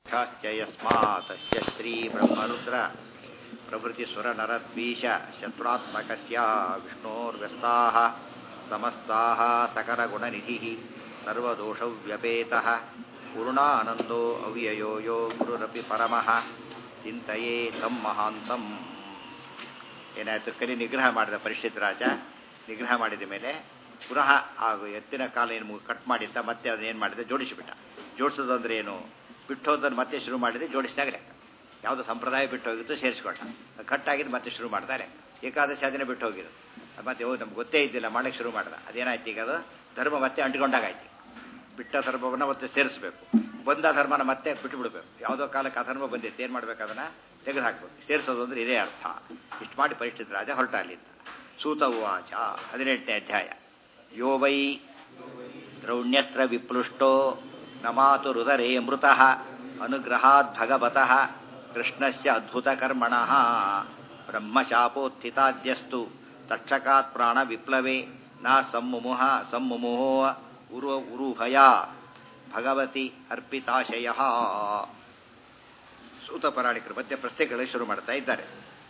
ಶ್ಚ ಯಸ್ಮಾತಸ್ಯ ಶ್ರೀ ಬ್ರಹ್ಮರುದ್ರ ಪ್ರಭೃತಿ ಸುರನರದ್ವೀಶ ಶತ್ರುತ್ಮಕಸ್ಯ ವಿಷ್ಣೋರ್ವ್ಯಸ್ತಾಃ ಸಮಸ್ತಾಃ ಸಕಲಗುಣನಿಧಿಃ ಸರ್ವದೋಷವ್ಯಪೇತಃ ಪೂರ್ಣಾನಂದೋ ಅವ್ಯಯೋ ಯೋ ಗುರುರಪಿ ಪರಮಃ ಚಿಂತೆಯೇ ತಂ ಮಹಾಂತಂ ಏನಾಯಿತು ಕಲಿ ನಿಗ್ರಹ ಮಾಡಿದ ಪರಿಷತ್ ರಾಜ ನಿಗ್ರಹ ಮಾಡಿದ ಮೇಲೆ ಪುನಃ ಆ ಎತ್ತಿನ ಕಾಲ ಏನು ಕಟ್ ಮಾಡಿದ್ದ ಮತ್ತೆ ಅದನ್ನೇನು ಮಾಡಿದೆ ಜೋಡಿಸಿಬಿಟ್ಟ ಜೋಡಿಸೋದು ಅಂದ್ರೆ ಏನು ಬಿಟ್ಟು ಹೋದನ್ನು ಮತ್ತೆ ಶುರು ಮಾಡಿದೆ ಜೋಡಿಸಿದಾಗ ಲೆಕ್ಕ ಯಾವುದೋ ಸಂಪ್ರದಾಯ ಬಿಟ್ಟು ಹೋಗಿತ್ತು ಸೇರಿಸ್ಕೊಂಡ ಕಟ್ಟಾಗಿದ್ದು ಮತ್ತೆ ಶುರು ಮಾಡ್ತಾರೆ ಏಕಾದಶಿ ಅದನ್ನೇ ಬಿಟ್ಟು ಹೋಗಿದ್ದು ಮತ್ತೆ ಓ ನಮ್ಗೆ ಗೊತ್ತೇ ಇದ್ದಿಲ್ಲ ಮಾಡಕ್ಕೆ ಶುರು ಮಾಡ್ದ ಅದೇನಾಯ್ತು ಈಗ ಅದು ಧರ್ಮ ಮತ್ತೆ ಅಂಟ್ಕೊಂಡಾಗಾಯ್ತು ಬಿಟ್ಟ ಧರ್ಮವನ್ನು ಮತ್ತೆ ಸೇರಿಸ್ಬೇಕು ಬಂದ ಧರ್ಮನ ಮತ್ತೆ ಬಿಟ್ಟು ಬಿಡಬೇಕು ಯಾವುದೋ ಕಾಲಕ್ಕೆ ಅಧರ್ಮ ಬಂದಿತ್ತು ಏನು ಮಾಡ್ಬೇಕು ಅದನ್ನ ತೆಗೆದು ಹಾಕ್ಬೇಕು ಸೇರಿಸೋದು ಅಂದ್ರೆ ಇದೇ ಅರ್ಥ ಇಷ್ಟು ಮಾಡಿ ಪರಿಷ್ಠಿತ ರಾಜ ಹೊರಟ ಅಲ್ಲಿಂದ ಸೂತ ಉವಾಚ ಹದಿನೆಂಟನೇ ಅಧ್ಯಾಯ ಯೋ ವೈ ದ್ರೌಣ್ಯಸ್ತ್ರ ವಿಪ್ಲುಷ್ಟೋ ನಮಾತು ಹೃದರೇ ಮೃತಃ ಅನುಗ್ರಹಾದ್ ಭಗವತಃ ಕೃಷ್ಣಸ್ಯ ಅದ್ಭುತಕರ್ಮಣಃ ಬ್ರಹ್ಮಶಾಪೋತ್ಥಿತಾದ್ಯಸ್ತು ತಕ್ಷಕಾತ್ ಪ್ರಾಣ ವಿಪ್ಲವೇ ನ ಸಮ್ಮುಮುಹ ಸಮ್ಮುಮುಹೋ ಉರು ಉರುಭಯ ಭಗವತಿ ಅರ್ಪಿತಾಶಯ ಸೂತ ಪರಾಣಿಕರು ಮಧ್ಯ ಪ್ರಶ್ನೆಗಳಿಗೆ ಶುರು ಮಾಡ್ತಾ ಇದ್ದಾರೆ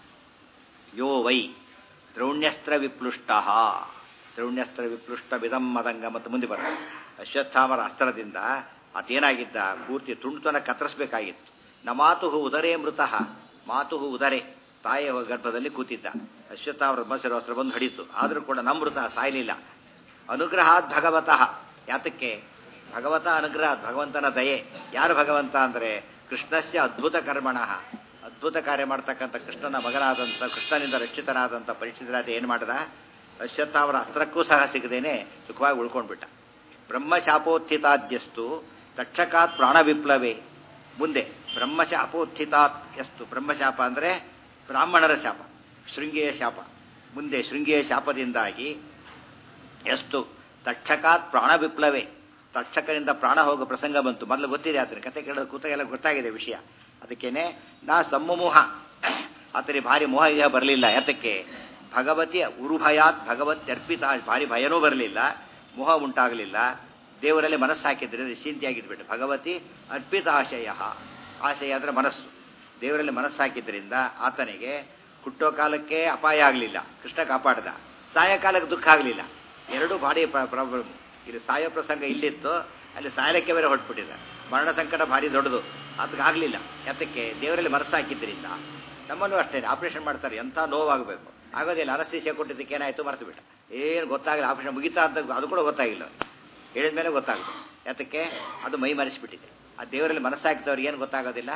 ಯೋ ವೈ ದ್ರೌಣ್ಯಸ್ತ್ರ ವಿಪ್ಲುಷ್ಟ ದ್ರೌಣ್ಯಸ್ತ್ರ ವಿಪ್ಲುಷ್ಟ ವಿಧಂ ಮದಂಗ ಮತ್ತು ಮುಂದೆ ಬರ್ತದೆ ಅಶ್ವತ್ಥಾಮರ ಅಸ್ತ್ರದಿಂದ ಅದೇನಾಗಿದ್ದ ಪೂರ್ತಿ ತುಂಡುತನ ಕತ್ತರಿಸಬೇಕಾಗಿತ್ತು ನ ಮಾತು ಉದರೇ ಮೃತಃ ಮಾತು ಉದರೇ ತಾಯಿಯ ಗರ್ಭದಲ್ಲಿ ಕೂತಿದ್ದ ಅಶ್ವತ್ಥಾಮರ ಬ್ರಹ್ಮಶಿರೋಸ್ತ್ರ ಬಂದು ಹಡಿತು ಆದರೂ ಕೂಡ ನಮೃತ ಸಾಯಲಿಲ್ಲ ಅನುಗ್ರಹಾತ್ ಭಗವತಃ ಯಾತಕ್ಕೆ ಭಗವತ ಅನುಗ್ರಹ ಭಗವಂತನ ದಯೆ ಯಾರು ಭಗವಂತ ಅಂದರೆ ಕೃಷ್ಣಸ್ಯ ಅದ್ಭುತ ಕರ್ಮಣ ಅದ್ಭುತ ಕಾರ್ಯ ಮಾಡ್ತಕ್ಕಂಥ ಕೃಷ್ಣನ ಮಗನಾದಂಥ ಕೃಷ್ಣನಿಂದ ರಕ್ಷಿತನಾದಂಥ ಪರಿಚಿತರಾದ ಏನು ಮಾಡ್ದ ಅಶ್ವತ್ಥಾಮರ ಅಸ್ತ್ರಕ್ಕೂ ಸಹ ಸಿಗದೇನೆ ಸುಖವಾಗಿ ಉಳ್ಕೊಂಡ್ಬಿಟ್ಟ ಬ್ರಹ್ಮಶಾಪೋತ್ಥಿತಾದ್ಯಸ್ತು ತಕ್ಷಕಾತ್ ಪ್ರಾಣ ವಿಪ್ಲವೇ ಮುಂದೆ ಬ್ರಹ್ಮಶಾಪೋತ್ಥಿತಾತ್ ಎಷ್ಟು ಬ್ರಹ್ಮಶಾಪ ಅಂದರೆ ಬ್ರಾಹ್ಮಣರ ಶಾಪ ಶೃಂಗಿಯ ಶಾಪ ಮುಂದೆ ಶೃಂಗಿಯ ಶಾಪದಿಂದಾಗಿ ಎಷ್ಟು ತಕ್ಷಕಾತ್ ಪ್ರಾಣ ವಿಪ್ಲವೇ ತಕ್ಷಕನಿಂದ ಪ್ರಾಣ ಹೋಗೋ ಪ್ರಸಂಗ ಬಂತು ಮೊದಲು ಗೊತ್ತಿದೆ ಆತನ ಕತೆ ಕೇಳೋದು ಕೂತಾಗೆಲ್ಲ ಗೊತ್ತಾಗಿದೆ ವಿಷಯ ಅದಕ್ಕೇನೆ ನಾ ಸಮ್ಮೋಹ ಆತನಿಗೆ ಭಾರಿ ಮೋಹ ಈಗ ಬರಲಿಲ್ಲ ಯಾತಕ್ಕೆ ಭಗವತಿಯ ಉರುಭಯಾತ್ ಭಗವತಿ ಅರ್ಪಿತ ಭಾರಿ ಭಯನೂ ಬರಲಿಲ್ಲ ಮೋಹ ಉಂಟಾಗಲಿಲ್ಲ ದೇವರಲ್ಲಿ ಮನಸ್ಸು ಹಾಕಿದ್ರೆ ನಿಶ್ಚಿಂತೆಯಾಗಿದ್ಬಿಟ್ಟು ಭಗವತಿ ಅರ್ಪಿತ ಆಶಯ ಆಶಯ ಅಂದರೆ ಮನಸ್ಸು ದೇವರಲ್ಲಿ ಮನಸ್ಸು ಹಾಕಿದ್ರಿಂದ ಆತನಿಗೆ ಹುಟ್ಟೋ ಕಾಲಕ್ಕೆ ಅಪಾಯ ಆಗಲಿಲ್ಲ ಕೃಷ್ಣ ಕಾಪಾಡ್ದ ಸಾಯ ಕಾಲಕ್ಕೆ ದುಃಖ ಆಗಲಿಲ್ಲ ಎರಡೂ ಭಾರಿ ಪ್ರಾಬ್ಲಮ್ ಇಲ್ಲಿ ಸಾಯೋ ಪ್ರಸಂಗ ಇಲ್ಲಿತ್ತು ಅಲ್ಲಿ ಸಾಯಲಕ್ಕೆ ಬೇರೆ ಹೊರಟ್ಬಿಟ್ಟಿಲ್ಲ ಮರಣ ಸಂಕಟ ಭಾರಿ ದೊಡ್ಡದು ಅದಕ್ಕೆ ಆಗಲಿಲ್ಲ ಯಾತಕ್ಕೆ ದೇವರಲ್ಲಿ ಮನಸ್ಸು ಹಾಕಿದ್ರಿಂದ ನಮ್ಮಲ್ಲೂ ಅಷ್ಟೇ ಆಪರೇಷನ್ ಮಾಡ್ತಾರೆ ಎಂಥ ನೋವಾಗಬೇಕು ಆಗೋದಿಲ್ಲ ಅನಸ್ತೀಸಿಯ ಕೊಟ್ಟಿದ್ದಕ್ಕೆ ಏನಾಯಿತು ಮರೆತು ಬಿಟ್ಟ ಏನು ಗೊತ್ತಾಗಲಿಲ್ಲ ಆಪರೇಷನ್ ಮುಗಿತಾ ಅಂತ ಅದು ಕೂಡ ಗೊತ್ತಾಗಿಲ್ಲ ಹೇಳಿದ ಮೇಲೆ ಗೊತ್ತಾಗುತ್ತೆ ಯಾತಕ್ಕೆ ಅದು ಮೈ ಮರೆಸಿಬಿಟ್ಟಿದೆ ಆ ದೇವರಲ್ಲಿ ಮನಸ್ಸಾಕಿದವ್ರಿಗೆ ಏನು ಗೊತ್ತಾಗೋದಿಲ್ಲ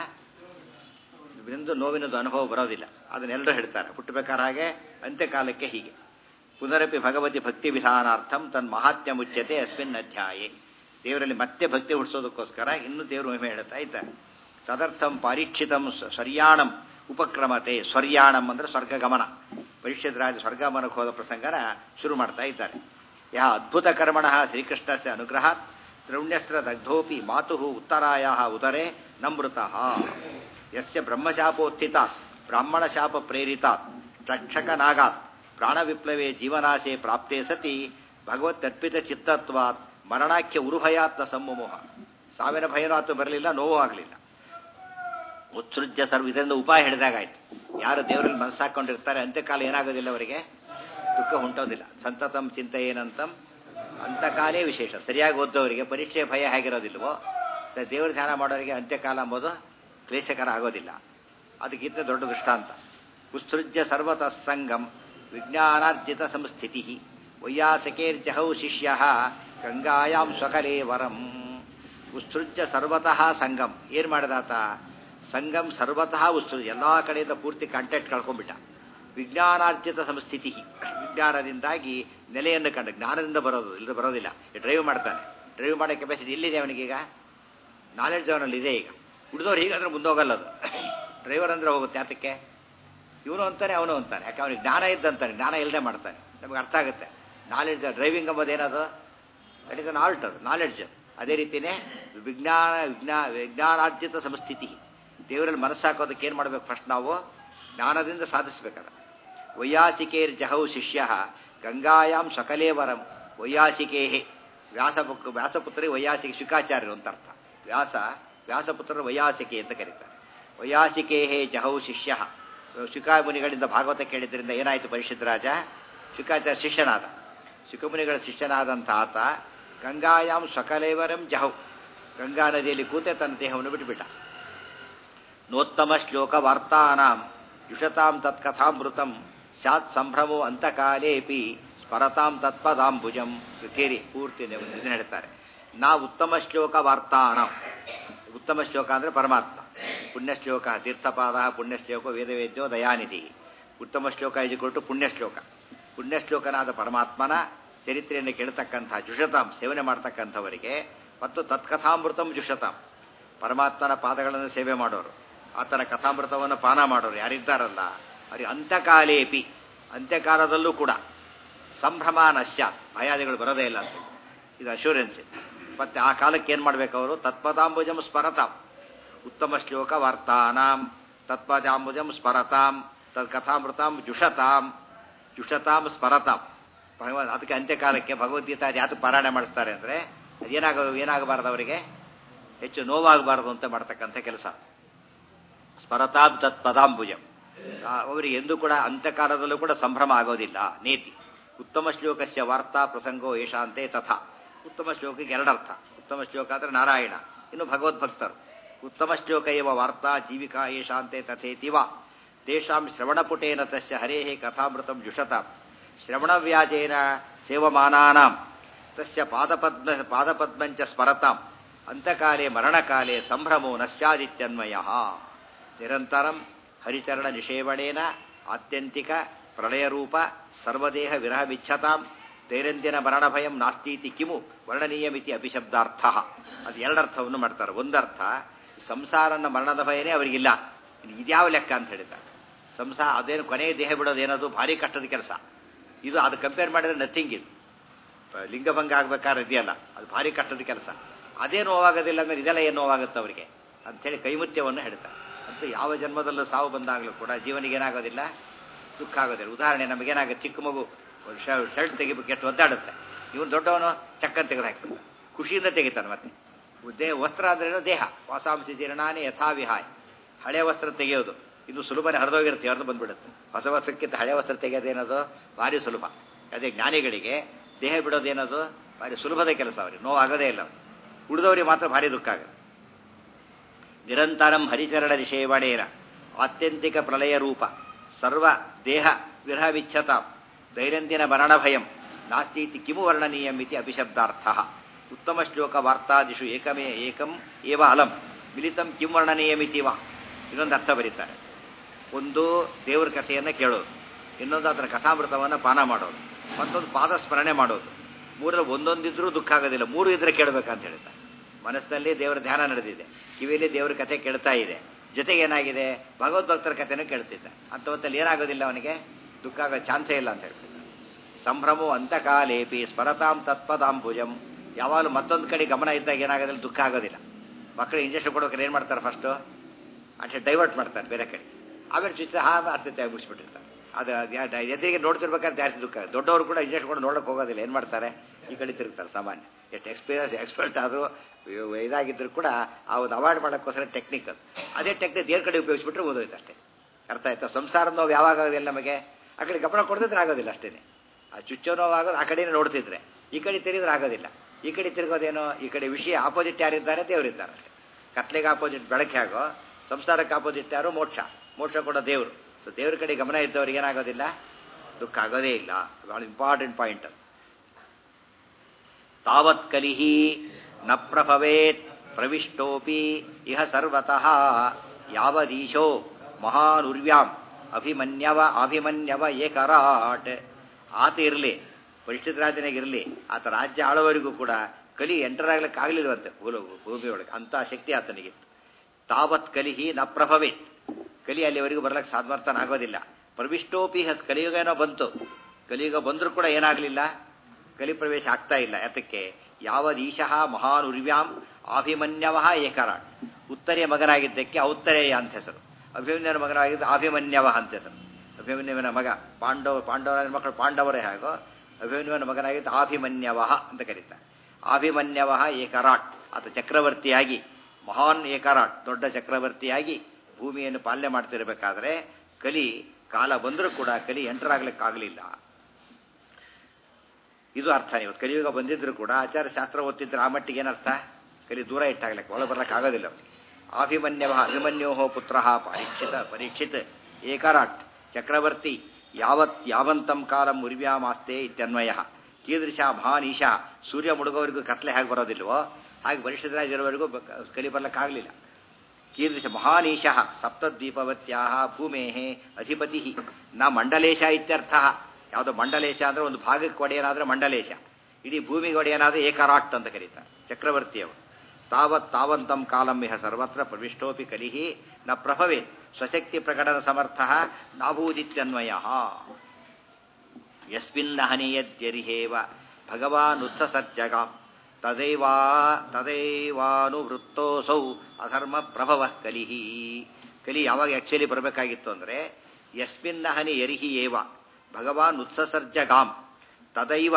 ಎಂದು ನೋವಿನದು ಅನುಭವ ಬರೋದಿಲ್ಲ ಅದನ್ನೆಲ್ಲರೂ ಹೇಳ್ತಾರೆ ಹುಟ್ಟಬೇಕಾದ ಹಾಗೆ ಅಂತ್ಯಕಾಲಕ್ಕೆ ಹೀಗೆ ಪುನರಪಿ ಭಗವತಿ ಭಕ್ತಿ ವಿಧಾನಾರ್ಥಂ ತನ್ ಮಹಾತ್ಮ ಮುಚ್ಯತೆ ಅಸ್ಮಿನ್ ಅಧ್ಯಾಯೇ ದೇವರಲ್ಲಿ ಮತ್ತೆ ಭಕ್ತಿ ಹುಟ್ಟಿಸೋದಕ್ಕೋಸ್ಕರ ಇನ್ನೂ ದೇವರು ಮಹಿಮೆ ಹೇಳ್ತಾ ಇದ್ದಾರೆ ತದರ್ಥಂ ಪಾರೀಕ್ಷಿತಂ ಸ್ವರ್ಯಾಣಂ ಉಪಕ್ರಮತೆ ಸ್ವರ್ಯಾಣಂ ಅಂದರೆ ಸ್ವರ್ಗಗಮನ ಪರೀಕ್ಷಿತ ರಾಜ ಸ್ವರ್ಗಮನಕ್ಕೆ ಹೋದ ಪ್ರಸಂಗನ ಶುರು ಮಾಡ್ತಾ ಇದ್ದಾರೆ ಯಾ ಅದ್ಭುತ ಕರ್ಮಣ ಶ್ರೀಕೃಷ್ಣಸ್ಯ ಅನುಗ್ರಹ ದ್ರೌಣ್ಯಸ್ತ್ರ ದಗ್ಧೋಪಿ ಮಾತು ಉತ್ತರಾಯ ಉದರೇ ನಮೃತಃ ಯಸ್ಯ ಬ್ರಹ್ಮಶಾಪೋತ್ಥಿತಾತ್ ಬ್ರಾಹ್ಮಣ ಶಾಪ ಪ್ರೇರಿತಾತ್ ತಕ್ಷಕನಾಗಾತ್ ಪ್ರಾಣವಿಪ್ಲವೇ ಜೀವನಾಶೆ ಪ್ರಾಪ್ತೆ ಸತಿ ಭಗವತ್ತರ್ಪಿತ ಚಿತ್ತತ್ವಾತ್ ಮರಣಾಖ್ಯ ಉರುಭಯಾತ್ನ ಸಮ್ಮೋಹ ಸಾವಿನ ಭಯನೂ ಆತು ಬರಲಿಲ್ಲ ನೋವು ಆಗಲಿಲ್ಲ ಉತ್ಸೃಜ್ಯ ಸರ್ವ ಇದರಿಂದ ಉಪಾಯ ಹಿಡಿದಾಗಾಯ್ತು ಯಾರು ದೇವರಲ್ಲಿ ಮನಸ್ಸಾಕೊಂಡಿರ್ತಾರೆ ಅಂತ್ಯಕಾಲ ಏನಾಗೋದಿಲ್ಲ ಅವರಿಗೆ ದುಃಖ ಉಂಟೋದಿಲ್ಲ ಸಂತತಂ ಚಿಂತೆ ಏನಂತಂ ಅಂತಕಾಲೇ ವಿಶೇಷ ಸರಿಯಾಗಿ ಓದ್ದವರಿಗೆ ಪರೀಕ್ಷೆ ಭಯ ಹೇಗಿರೋದಿಲ್ವೋ ದೇವರ ಧ್ಯಾನ ಮಾಡೋರಿಗೆ ಅಂತ್ಯಕಾಲ ಅಂಬೋದು ಕ್ಲೇಶಕರ ಆಗೋದಿಲ್ಲ ಅದಕ್ಕಿಂತ ದೊಡ್ಡ ದೃಷ್ಟಾಂತ ಉತ್ಸೃಜ್ಯ ಸರ್ವತಃ ಸಂಗಂ ವಿಜ್ಞಾನಾರ್ಜಿತ ಸಂಸ್ಥಿತಿ ವೈಯಾಸಕೇರ್ಜಹೌ ಶಿಷ್ಯ ಗಂಗಾಯಾಂ ಸ್ವಕಲೇ ವರಂ ಉತ್ಸೃಜ್ಯ ಸರ್ವತಃ ಸಂಗಮ್ ಏನು ಮಾಡಿದಾತ ಸಂಗಮ್ ಸರ್ವತಃ ಉತ್ಸೃಜ ಎಲ್ಲ ಕಡೆಯಿಂದ ಪೂರ್ತಿ ಕಾಂಟ್ಯಾಕ್ಟ್ ಕಳ್ಕೊಂಡ್ಬಿಟ್ಟ ವಿಜ್ಞಾನಾರ್ಜಿತ ಸಂಸ್ಥಿತಿ ವಿಜ್ಞಾನದಿಂದಾಗಿ ನೆಲೆಯನ್ನು ಕಂಡ ಜ್ಞಾನದಿಂದ ಬರೋದು ಇಲ್ಲದೆ ಬರೋದಿಲ್ಲ ಡ್ರೈವ್ ಮಾಡ್ತಾನೆ ಡ್ರೈವ್ ಮಾಡೋ ಕೆಪಾಸಿಟಿ ಎಲ್ಲಿದೆ ಅವನಿಗೀಗ ನಾಲೆಡ್ಜ್ ಅವನಲ್ಲಿ ಇದೆ ಈಗ ಉಳಿದವ್ರು ಹೀಗಾದ್ರೆ ಮುಂದೋಗಲ್ಲ ಅದು ಡ್ರೈವರ್ ಅಂದ್ರೆ ಹೋಗುತ್ತೆ ಯಾತಕ್ಕೆ ಇವನು ಅಂತಾನೆ ಅವನು ಅಂತಾನೆ ಯಾಕೆ ಅವನಿಗೆ ಜ್ಞಾನ ಇದ್ದಂತಾನೆ ಜ್ಞಾನ ಇಲ್ಲದೆ ಮಾಡ್ತಾನೆ ನಮಗೆ ಅರ್ಥ ಆಗುತ್ತೆ ನಾಲೆಡ್ಜ್ ಡ್ರೈವಿಂಗ್ ಎಂಬುದು ಏನದು ದಟ್ ಇಸ್ ಅನ್ ಆಲ್ಟ್ ಅದು ನಾಲೆಡ್ಜ್ ಅದೇ ರೀತಿಯೇ ವಿಜ್ಞಾನ ವಿಜ್ಞಾ ವಿಜ್ಞಾನಾರ್ಜಿತ ಸಂಸ್ಥಿತಿ ದೇವರಲ್ಲಿ ಮನಸ್ಸಾಕೋದಕ್ಕೆ ಏನು ಮಾಡಬೇಕು ಫಸ್ಟ್ ನಾವು ಜ್ಞಾನದಿಂದ ಸಾಧಿಸ್ಬೇಕಲ್ಲ ವೈಯಾಸಿಕೇರ್ ಜಹೌ ಶಿಷ್ಯ ಗಂಗಾಯಾಮ್ ಸಕಲೇ ವರಂ ವೈಯಾಸಿಕೇ ವ್ಯಾಸ ವ್ಯಾಸಪುತ್ರಿ ವೈಯಾಸಿಕ ಶುಕಾಚಾರ್ಯರು ಅಂತ ಅರ್ಥ ವ್ಯಾಸ ವ್ಯಾಸಪುತ್ರರು ವೈಯಾಸಿಕೆ ಅಂತ ಕರೀತಾರೆ ವೈಯಾಸಿಕೆ ಹೇ ಜಹೌ ಶಿಷ್ಯ ಶುಕಾಮುನಿಗಳಿಂದ ಭಾಗವತ ಕೇಳಿದ್ರಿಂದ ಏನಾಯಿತು ಪರಿಷತ್ ರಾಜ ಶುಕಾಚಾರ್ಯ ಶಿಷ್ಯನಾದ ಶುಕಮುನಿಗಳ ಶಿಷ್ಯನಾದಂಥ ಆತ ಗಂಗಾಯಾಮ್ ಸಕಲೇವರಂ ಜಹೌ ಗಂಗಾ ನದಿಯಲ್ಲಿ ಕೂತೆ ತನ್ನ ದೇಹವನ್ನು ಬಿಟ್ಟುಬಿಟ್ಟ ನೋತ್ತಮ ಶ್ಲೋಕ ವಾರ್ತಾನಾಂ ಯುಷತಾಂ ತತ್ಕಥಾಮೃತಂ ಸ್ಯಾತ್ ಸಂಭ್ರಮೋ ಅಂತಕಾಲೇಪಿ ಸ್ಮರತಾಂ ತತ್ಪದಾಂಬುಜಂ ಕೇರಿ ಪೂರ್ತಿ ಇದನ್ನ ಹೇಳ್ತಾರೆ ನಾ ಉತ್ತಮ ಶ್ಲೋಕ ವಾರ್ತಾನಾಂ ಉತ್ತಮ ಶ್ಲೋಕ ಅಂದರೆ ಪರಮಾತ್ಮ ಪುಣ್ಯಶ್ಲೋಕ ತೀರ್ಥಪಾದ ಪುಣ್ಯಶ್ಲೋಕ ವೇದವೇದ್ಯೋ ದಯಾನಿಧಿ ಉತ್ತಮ ಶ್ಲೋಕ ಇಜಿಕೊಟ್ಟು ಪುಣ್ಯಶ್ಲೋಕ ಪುಣ್ಯಶ್ಲೋಕನಾದ ಪರಮಾತ್ಮನ ಚರಿತ್ರೆಯನ್ನು ಕೇಳತಕ್ಕಂಥ ಜುಷತಾಂ ಸೇವನೆ ಮಾಡ್ತಕ್ಕಂಥವರಿಗೆ ಮತ್ತು ತತ್ಕಥಾಮೃತಂ ಜುಷತಾಂ ಪರಮಾತ್ಮನ ಪಾದಗಳನ್ನು ಸೇವೆ ಮಾಡೋರು ಆತನ ಕಥಾಮೃತವನ್ನು ಪಾನ ಮಾಡೋರು ಯಾರಿದ್ದಾರಲ್ಲ ಅವರಿಗೆ ಅಂತ್ಯಕಾಲೇಪಿ ಅಂತ್ಯಕಾಲದಲ್ಲೂ ಕೂಡ ಸಂಭ್ರಮ ನಶ್ಯ ಭಯಾದಿಗಳು ಬರೋದೇ ಇಲ್ಲ ಅಂತ ಇದು ಅಶ್ಯೂರೆನ್ಸ್ ಮತ್ತೆ ಆ ಕಾಲಕ್ಕೆ ಏನು ಮಾಡಬೇಕು ಅವರು ತತ್ಪದಾಂಬುಜಂ ಸ್ಮರತಾಂ ಉತ್ತಮ ಶ್ಲೋಕ ವಾರ್ತಾನಾಂ ತತ್ಪದಾಂಬುಜಂ ಸ್ಮರತಾಂ ತತ್ಕಥಾಮೃತಾಂ ಜುಷತಾಂ ಜುಷತಾಂ ಸ್ಮರತಾಂ ಭಗವಾನ್ ಅದಕ್ಕೆ ಅಂತ್ಯಕಾಲಕ್ಕೆ ಭಗವದ್ಗೀತಾ ಯಾತು ಪಾರಾಯಣ ಮಾಡಿಸ್ತಾರೆ ಅಂದರೆ ಏನಾಗ ಏನಾಗಬಾರ್ದು ಅವರಿಗೆ ಹೆಚ್ಚು ನೋವಾಗಬಾರದು ಅಂತ ಮಾಡ್ತಕ್ಕಂಥ ಕೆಲಸ ಸ್ಮರತಾಂ ತತ್ಪದಾಂಬುಜಂ ಅವರಿಗೆ ಎಂದೂ ಕೂಡ ಅಂತ್ಯಕಾಲದಲ್ಲೂ ಕೂಡ ಸಂಭ್ರಮ ಆಗೋದಿಲ್ಲ ನೀತಿ ಉತ್ತಮ ಶ್ಲೋಕಸ್ಯ ವಾರ್ತಾ ಪ್ರಸಂಗೋ ಏಷಾಂತೆ ತಥಾ ಉತ್ತಮ ಶ್ಲೋಕಕ್ಕೆ ಎರಡರ್ಥ ಉತ್ತಮ ಶ್ಲೋಕ ಅಂದರೆ ನಾರಾಯಣ ಇನ್ನು ಭಗವದ್ಭಕ್ತರು ಉತ್ತಮ ಶ್ಲೋಕ ಇವ ವಾರ್ತಾ ಜೀವಿಕಾ ಏಷಾಂತೆ ತಥೇತಿವ ತೇಷಾಂ ಶ್ರವಣಪುಟೇನ ತಸ್ಯ ಹರೇಃ ಕಥಾಮೃತಂ ಜುಷತಾಂ ಶ್ರವಣವ್ಯಾಜೇನ ಸೇವಮಾನಾನಾಂ ತಸ್ಯ ಪಾದಪದ್ಮ ಪಾದಪದ್ಮಂಚ ಸ್ಮರತಾಂ ಅಂತಕಾಲೇ ಮರಣಕಾಲೇ ಸಂಭ್ರಮೋ ನ ಸ್ಯಾದಿತ್ಯನ್ವಯ ನಿರಂತರಂ ಹರಿಚರಣ ನಿಷೇವಣೇನ ಆತ್ಯಂತಿಕ ಪ್ರಳಯರೂಪ ಸರ್ವದೇಹ ವಿರಹ ವಿಚ್ಛತಾಂ ದೈನಂದಿನ ಮರಣಭಯಂ ನಾಸ್ತೀತಿ ಕಿಮು ವರ್ಣನೀಯಮಿತಿ ಅಪಿಶಬ್ದಾರ್ಥ ಅದು ಎರಡರ್ಥವನ್ನು ಮಾಡ್ತಾರೆ ಒಂದರ್ಥ ಸಂಸಾರನ ಮರಣದ ಭಯನೇ ಅವರಿಗಿಲ್ಲ ಇದ್ಯಾವ ಲೆಕ್ಕ ಅಂತ ಹೇಳಿದ್ದಾರೆ ಸಂಸಾರ ಅದೇನು ಕೊನೆಯ ದೇಹ ಬಿಡೋದೇನದು ಭಾರಿ ಕಷ್ಟದ ಕೆಲಸ ಇದು ಅದು ಕಂಪೇರ್ ಮಾಡಿದ್ರೆ ನಥಿಂಗ್ ಇದು ಲಿಂಗಭಂಗ ಆಗ್ಬೇಕಾದ್ರೆ ಇದೆಯಲ್ಲ ಅದು ಭಾರಿ ಕಷ್ಟದ ಕೆಲಸ ಅದೇ ನೋವಾಗೋದಿಲ್ಲ ಅಂದ್ರೆ ಇದೆಲ್ಲ ಏನು ನೋವಾಗುತ್ತೆ ಅವರಿಗೆ ಅಂಥೇಳಿ ಕೈಮುತ್ಯವನ್ನು ಹೇಳ್ತಾರೆ ಅಂತೂ ಯಾವ ಜನ್ಮದಲ್ಲೂ ಸಾವು ಬಂದಾಗಲೂ ಕೂಡ ಜೀವನಿಗೆ ಏನಾಗೋದಿಲ್ಲ ದುಃಖ ಆಗೋದಿಲ್ಲ ಉದಾಹರಣೆ ನಮಗೇನಾಗುತ್ತೆ ಚಿಕ್ಕ ಮಗು ಶರ್ಟ್ ತೆಗಿಬೇಕು ಎಷ್ಟು ಒದ್ದಾಡುತ್ತೆ ಇವನು ದೊಡ್ಡವನು ಚಕ್ಕನ್ ತೆಗೆದು ಹಾಕ್ಬಿಡ್ತಾನೆ ಖುಷಿಯಿಂದ ತೆಗಿತಾನೆ ಮತ್ತೆ ದೇಹ ವಸ್ತ್ರ ಅಂದ್ರೇನು ದೇಹ ವಾಸಾಂಶ ಜೀರ್ಣಾನೇ ಯಥಾವಿಹಾಯ್ ಹಳೆ ವಸ್ತ್ರ ತೆಗೆಯೋದು ಇದು ಸುಲಭನೇ ಹರಿದೋಗಿರುತ್ತೆ ಹರಿದು ಬಂದ್ಬಿಡುತ್ತೆ ಹೊಸ ವಸ್ತ್ರಕ್ಕಿಂತ ಹಳೆ ವಸ್ತ್ರ ತೆಗೆಯೋದೇನದು ಭಾರಿ ಸುಲಭ ಅದೇ ಜ್ಞಾನಿಗಳಿಗೆ ದೇಹ ಬಿಡೋದೇನದು ಭಾರಿ ಸುಲಭದ ಕೆಲಸ ಅವರಿಗೆ ನೋವಾಗೋದೇ ಇಲ್ಲ ಉಳಿದವರಿಗೆ ಮಾತ್ರ ಭಾರಿ ದುಃಖ ಆಗುತ್ತೆ ನಿರಂತರಂ ಹರಿಚರಣ ನಿಷೇವಣೇನ ಆತ್ಯಂತಿಕ ಪ್ರಳಯ ರೂಪ ಸರ್ವ ದೇಹ ವಿರಹ ವಿಚ್ಛತ ದೈನಂದಿನ ಮರಣ ಭಯಂ ನಾಸ್ತೀತಿ ಕಿಮು ವರ್ಣನೀಯಂ ಇತಿ ಅಭಿಶಬ್ದಾರ್ಥ ಉತ್ತಮ ಶ್ಲೋಕ ವಾರ್ತಾದಿಷು ಏಕಮೇ ಏಕಂ ಏವ ಅಲಂ ಮಿಲಿತಂ ಕಿಂ ವರ್ಣನೀಯಮಿತಿ ವಾ ಇನ್ನೊಂದು ಅರ್ಥ ಬರೀತಾರೆ ಒಂದು ದೇವರ ಕಥೆಯನ್ನು ಕೇಳೋದು ಇನ್ನೊಂದು ಅದರ ಕಥಾಮೃತವನ್ನು ಪಾನ ಮಾಡೋದು ಮತ್ತೊಂದು ಪಾದ ಸ್ಮರಣೆ ಮಾಡೋದು ಮೂರಲ್ಲಿ ಒಂದೊಂದಿದ್ರೂ ದುಃಖ ಆಗೋದಿಲ್ಲ ಮೂರು ಇದ್ರೆ ಕೇಳಬೇಕಂತ ಹೇಳ್ತಾರೆ ಮನಸ್ಸಿನಲ್ಲಿ ದೇವರ ಧ್ಯಾನ ನಡೆದಿದೆ ಕಿವಿಯಲ್ಲಿ ದೇವರ ಕಥೆ ಕೇಳ್ತಾ ಇದೆ ಜೊತೆಗೆ ಏನಾಗಿದೆ ಭಗವದ್ಭಕ್ತರ ಕಥೆನೂ ಕೇಳ್ತಿದ್ದ ಅಂತ ಹೊತ್ತಲ್ಲಿ ಏನಾಗೋದಿಲ್ಲ ಅವನಿಗೆ ದುಃಖ ಆಗೋ ಚಾನ್ಸೇ ಇಲ್ಲ ಅಂತ ಹೇಳ್ತಿದ್ದ ಸಂಭ್ರಮೋ ಅಂತಕಾಲೇಪಿ ಸ್ಮರತಾಂ ತತ್ಪದಾಂಬುಜಂ ಯಾವಾಗಲೂ ಮತ್ತೊಂದು ಕಡೆ ಗಮನ ಇದ್ದಾಗ ಏನಾಗೋದಿಲ್ಲ ದುಃಖ ಆಗೋದಿಲ್ಲ ಮಕ್ಕಳಿಗೆ ಇಂಜೆಕ್ಷನ್ ಕೊಡೋಕೆ ಏನು ಮಾಡ್ತಾರೆ ಫಸ್ಟು ಅಷ್ಟೇ ಡೈವರ್ಟ್ ಮಾಡ್ತಾರೆ ಬೇರೆ ಕಡೆ ಆಮೇಲೆ ಚುಚ್ಚ ಹಾ ಅರ್ಥ ಮುಗಿಸ್ಬಿಟ್ಟಿರ್ತಾರೆ ಅದು ಎದುರಿಗೆ ನೋಡ್ತಿರ್ಬೇಕಾದ್ರೆ ಜಾಸ್ತಿ ದುಃಖ ದೊಡ್ಡವರು ಕೂಡ ಇಂಜೆಕ್ಷನ್ ಕೂಡ ನೋಡೋಕೆ ಹೋಗೋದಿಲ್ಲ ಏನು ಮಾಡ್ತಾರೆ ಈ ಕಡೆ ತಿರುಗ್ತಾರೆ ಸಾಮಾನ್ಯ ಎಷ್ಟು ಎಕ್ಸ್ಪೀರಿಯನ್ಸ್ ಎಕ್ಸ್ಪರ್ಟ್ ಆದರೂ ಇದಾಗಿದ್ದರೂ ಕೂಡ ಆ ಒಂದು ಅವಾಯ್ಡ್ ಮಾಡೋಕ್ಕೋಸ್ಕರ ಟೆಕ್ನಿಕ್ ಅದು ಅದೇ ಟೆಕ್ನಿಕ್ ದೇವ್ರ ಕಡೆ ಉಪಯೋಗಿಸ್ಬಿಟ್ರೆ ಓದೋಯ್ತು ಅಷ್ಟೇ ಅರ್ಥ ಆಯ್ತಾ ಸಂಸಾರದ ನೋವು ಯಾವಾಗ ಆಗೋದಿಲ್ಲ ನಮಗೆ ಆ ಕಡೆ ಗಮನ ಕೊಡದಿದ್ರೆ ಆಗೋದಿಲ್ಲ ಅಷ್ಟೇ ಆ ಚುಚ್ಚೋ ನೋವು ಆಗೋದು ಆ ಕಡೆನೇ ನೋಡ್ತಿದ್ರೆ ಈ ಕಡೆ ತಿರುಗಿದ್ರೆ ಆಗೋದಿಲ್ಲ ಈ ಕಡೆ ತಿರುಗೋದೇನೋ ಈ ಕಡೆ ವಿಷಯ ಆಪೋಸಿಟ್ ಯಾರಿದ್ದಾರೆ ದೇವರಿದ್ದಾರೆ ಅಷ್ಟೇ ಕತ್ಲೆಗೆ ಆಪೋಸಿಟ್ ಬೆಳಕೆ ಆಗೋ ಸಂಸಾರಕ್ಕೆ ಆಪೋಸಿಟ್ ಯಾರು ಮೋಕ್ಷ ಮೋಕ್ಷ ಕೊಡೋ ದೇವರು ಸೊ ದೇವ್ರ ಕಡೆ ಗಮನ ಇದ್ದವ್ರಿಗೆ ಏನಾಗೋದಿಲ್ಲ ದುಃಖ ಆಗೋದೇ ಇಲ್ಲ ಭಾಳ ಇಂಪಾರ್ಟೆಂಟ್ ಪಾಯಿಂಟ್ ತಾವತ್ ಕಲಿಹಿ ನ ಪ್ರಭವೇತ್ ಪ್ರವಿಷ್ಟೋಪಿ ಇಹ ಸರ್ವತಃ ಯಾವದೀಶೋ ಮಹಾನುರ್ವ್ಯಾಂ ಅಭಿಮನ್ಯವ ಅಭಿಮನ್ಯವ ಏಕರಾಟ್ ಆತ ಇರಲಿ ಪರಿಷ್ಠಿತ ರಾಜನಾಗಿರಲಿ ಆತ ರಾಜ್ಯ ಆಳುವವರಿಗೂ ಕೂಡ ಕಲಿ ಎಂಟರಾಗ್ಲಿಕ್ಕೆ ಆಗಲಿಲ್ವಂತೆ ಭೂಮಿಯೊಳಗೆ ಅಂಥ ಶಕ್ತಿ ಆತನಿಗಿತ್ತು ತಾವತ್ ಕಲಿಹಿ ನ ಪ್ರಭವೇತ್ ಕಲಿ ಅಲ್ಲಿವರೆಗೂ ಬರ್ಲಕ್ಕೆ ಸಾಮರ್ಥ್ಯನ ಆಗೋದಿಲ್ಲ ಪ್ರವಿಷ್ಟೋಪಿ ಹಸ್ ಕಲಿಯುಗ ಏನೋ ಬಂತು ಕಲಿಯುಗ ಬಂದರೂ ಕೂಡ ಏನಾಗಲಿಲ್ಲ ಕಲಿ ಪ್ರವೇಶ ಆಗ್ತಾ ಇಲ್ಲ ಯಾತಕ್ಕೆ ಯಾವದೀಶಃ ಮಹಾನುರ್ವ್ಯಾಂ ಅಭಿಮನ್ಯವ ಏಕರಾಟ್ ಉತ್ತರೆಯ ಮಗನಾಗಿದ್ದಕ್ಕೆ ಔತ್ತರೇಯ ಅಂತ ಹೆಸರು ಅಭಿಮನ್ಯನ ಮಗನಾಗಿದ್ದು ಅಭಿಮನ್ಯವ ಅಂತ ಹೆಸರು ಅಭಿಮನ್ಯುವಿನ ಮಗ ಪಾಂಡವ ಪಾಂಡವರ ಮಕ್ಕಳು ಪಾಂಡವರೇ ಹಾಗೋ ಅಭಿಮನ್ಯುವಿನ ಮಗನಾಗಿದ್ದು ಆಭಿಮನ್ಯವ ಅಂತ ಕರೀತಾರೆ ಆಭಿಮನ್ಯವ ಏಕರಾಟ್ ಆತ ಚಕ್ರವರ್ತಿಯಾಗಿ ಮಹಾನ್ ಏಕರಾಟ್ ದೊಡ್ಡ ಚಕ್ರವರ್ತಿಯಾಗಿ ಭೂಮಿಯನ್ನು ಪಾಲನೆ ಮಾಡ್ತಿರಬೇಕಾದ್ರೆ ಕಲಿ ಕಾಲ ಬಂದರೂ ಕೂಡ ಕಲಿ ಎಂಟರಾಗ್ಲಿಕ್ಕಾಗಲಿಲ್ಲ ಇದು ಅರ್ಥ ಇವತ್ತು ಕಲಿಯುಗ ಬಂದಿದ್ರು ಕೂಡ ಆಚಾರ್ಯ ಶಾಸ್ತ್ರ ಓದ್ತಿದ್ರೆ ಆ ಮಟ್ಟಿಗೆ ಏನರ್ಥ ಕಲಿ ದೂರ ಇಟ್ಟಾಗ್ಲಿಕ್ಕೆ ಒಳ ಬರ್ಲಿಕ್ಕೆ ಆಗೋದಿಲ್ಲ ಅವನಿಗೆ ಅಭಿಮನ್ಯವ ಅಭಿಮನ್ಯೋ ಪುತ್ರ ಪರೀಕ್ಷಿತ ಪರೀಕ್ಷಿತ್ ಏಕರಾಟ್ ಚಕ್ರವರ್ತಿ ಯಾವತ್ ಯಾವಂತಂ ಕಾಲಂ ಉರ್ವ್ಯಾಮಾಸ್ತೆ ಇತ್ಯನ್ವಯ ಕೀದೃಶ ಮಹಾನೀಶ ಸೂರ್ಯ ಮುಳುಗೋವರೆಗೂ ಕತ್ಲೆ ಹೇಗೆ ಬರೋದಿಲ್ವೋ ಹಾಗೆ ವರಿಷ್ಠರಾಗಿರೋವರೆಗೂ ಕಲಿ ಬರ್ಲಿಕ್ಕಾಗಲಿಲ್ಲ ಕೀದೃಶ ಮಹಾನೀಶ ಸಪ್ತದ್ವೀಪವತ್ಯಾ ಭೂಮೇ ಅಧಿಪತಿ ನ ಮಂಡಲೇಶ ಇತ್ಯರ್ಥ ಯಾವುದೋ ಮಂಡಲೇಶ ಅಂದ್ರೆ ಒಂದು ಭಾಗಕ್ಕೆ ಒಡೆಯನಾದ್ರೆ ಮಂಡಲೇಶ ಇಡೀ ಭೂಮಿಗೆ ಒಡೆಯನಾದ್ರೆ ಏಕರಾಟ್ ಅಂತ ಕರೀತಾರೆ ಚಕ್ರವರ್ತಿಯವರು ತಾವತ್ ತಾವಂತಂ ಕಾಲಂ ಇಹ ಸರ್ವತ್ರ ಪ್ರವಿಷ್ಟೋಪಿ ಕಲಿಹಿ ನ ಪ್ರಭವೇ ಸ್ವಶಕ್ತಿ ಪ್ರಕಟನ ಸಮರ್ಥ ನಾಭೂದಿತ್ಯನ್ವಯ ಯಸ್ಮಿನ್ನಹನಿಯದ್ಯರಿಹೇವ ಭಗವಾನುತ್ಸಸಜ್ಜಗಾಂ ತದೈವಾ ತದೈವಾನುವೃತ್ತೋಸೌ ಅಧರ್ಮ ಪ್ರಭವ ಕಲಿಹಿ ಕಲಿ ಯಾವಾಗ ಆಕ್ಚುಲಿ ಬರಬೇಕಾಗಿತ್ತು ಅಂದರೆ ಯಸ್ಮಿನ್ನಹನಿ ಯರಿಹಿ ಏವ ಭಗವಾನ್ ಉತ್ಸಸರ್ಜಗಾಂ ತದೈವ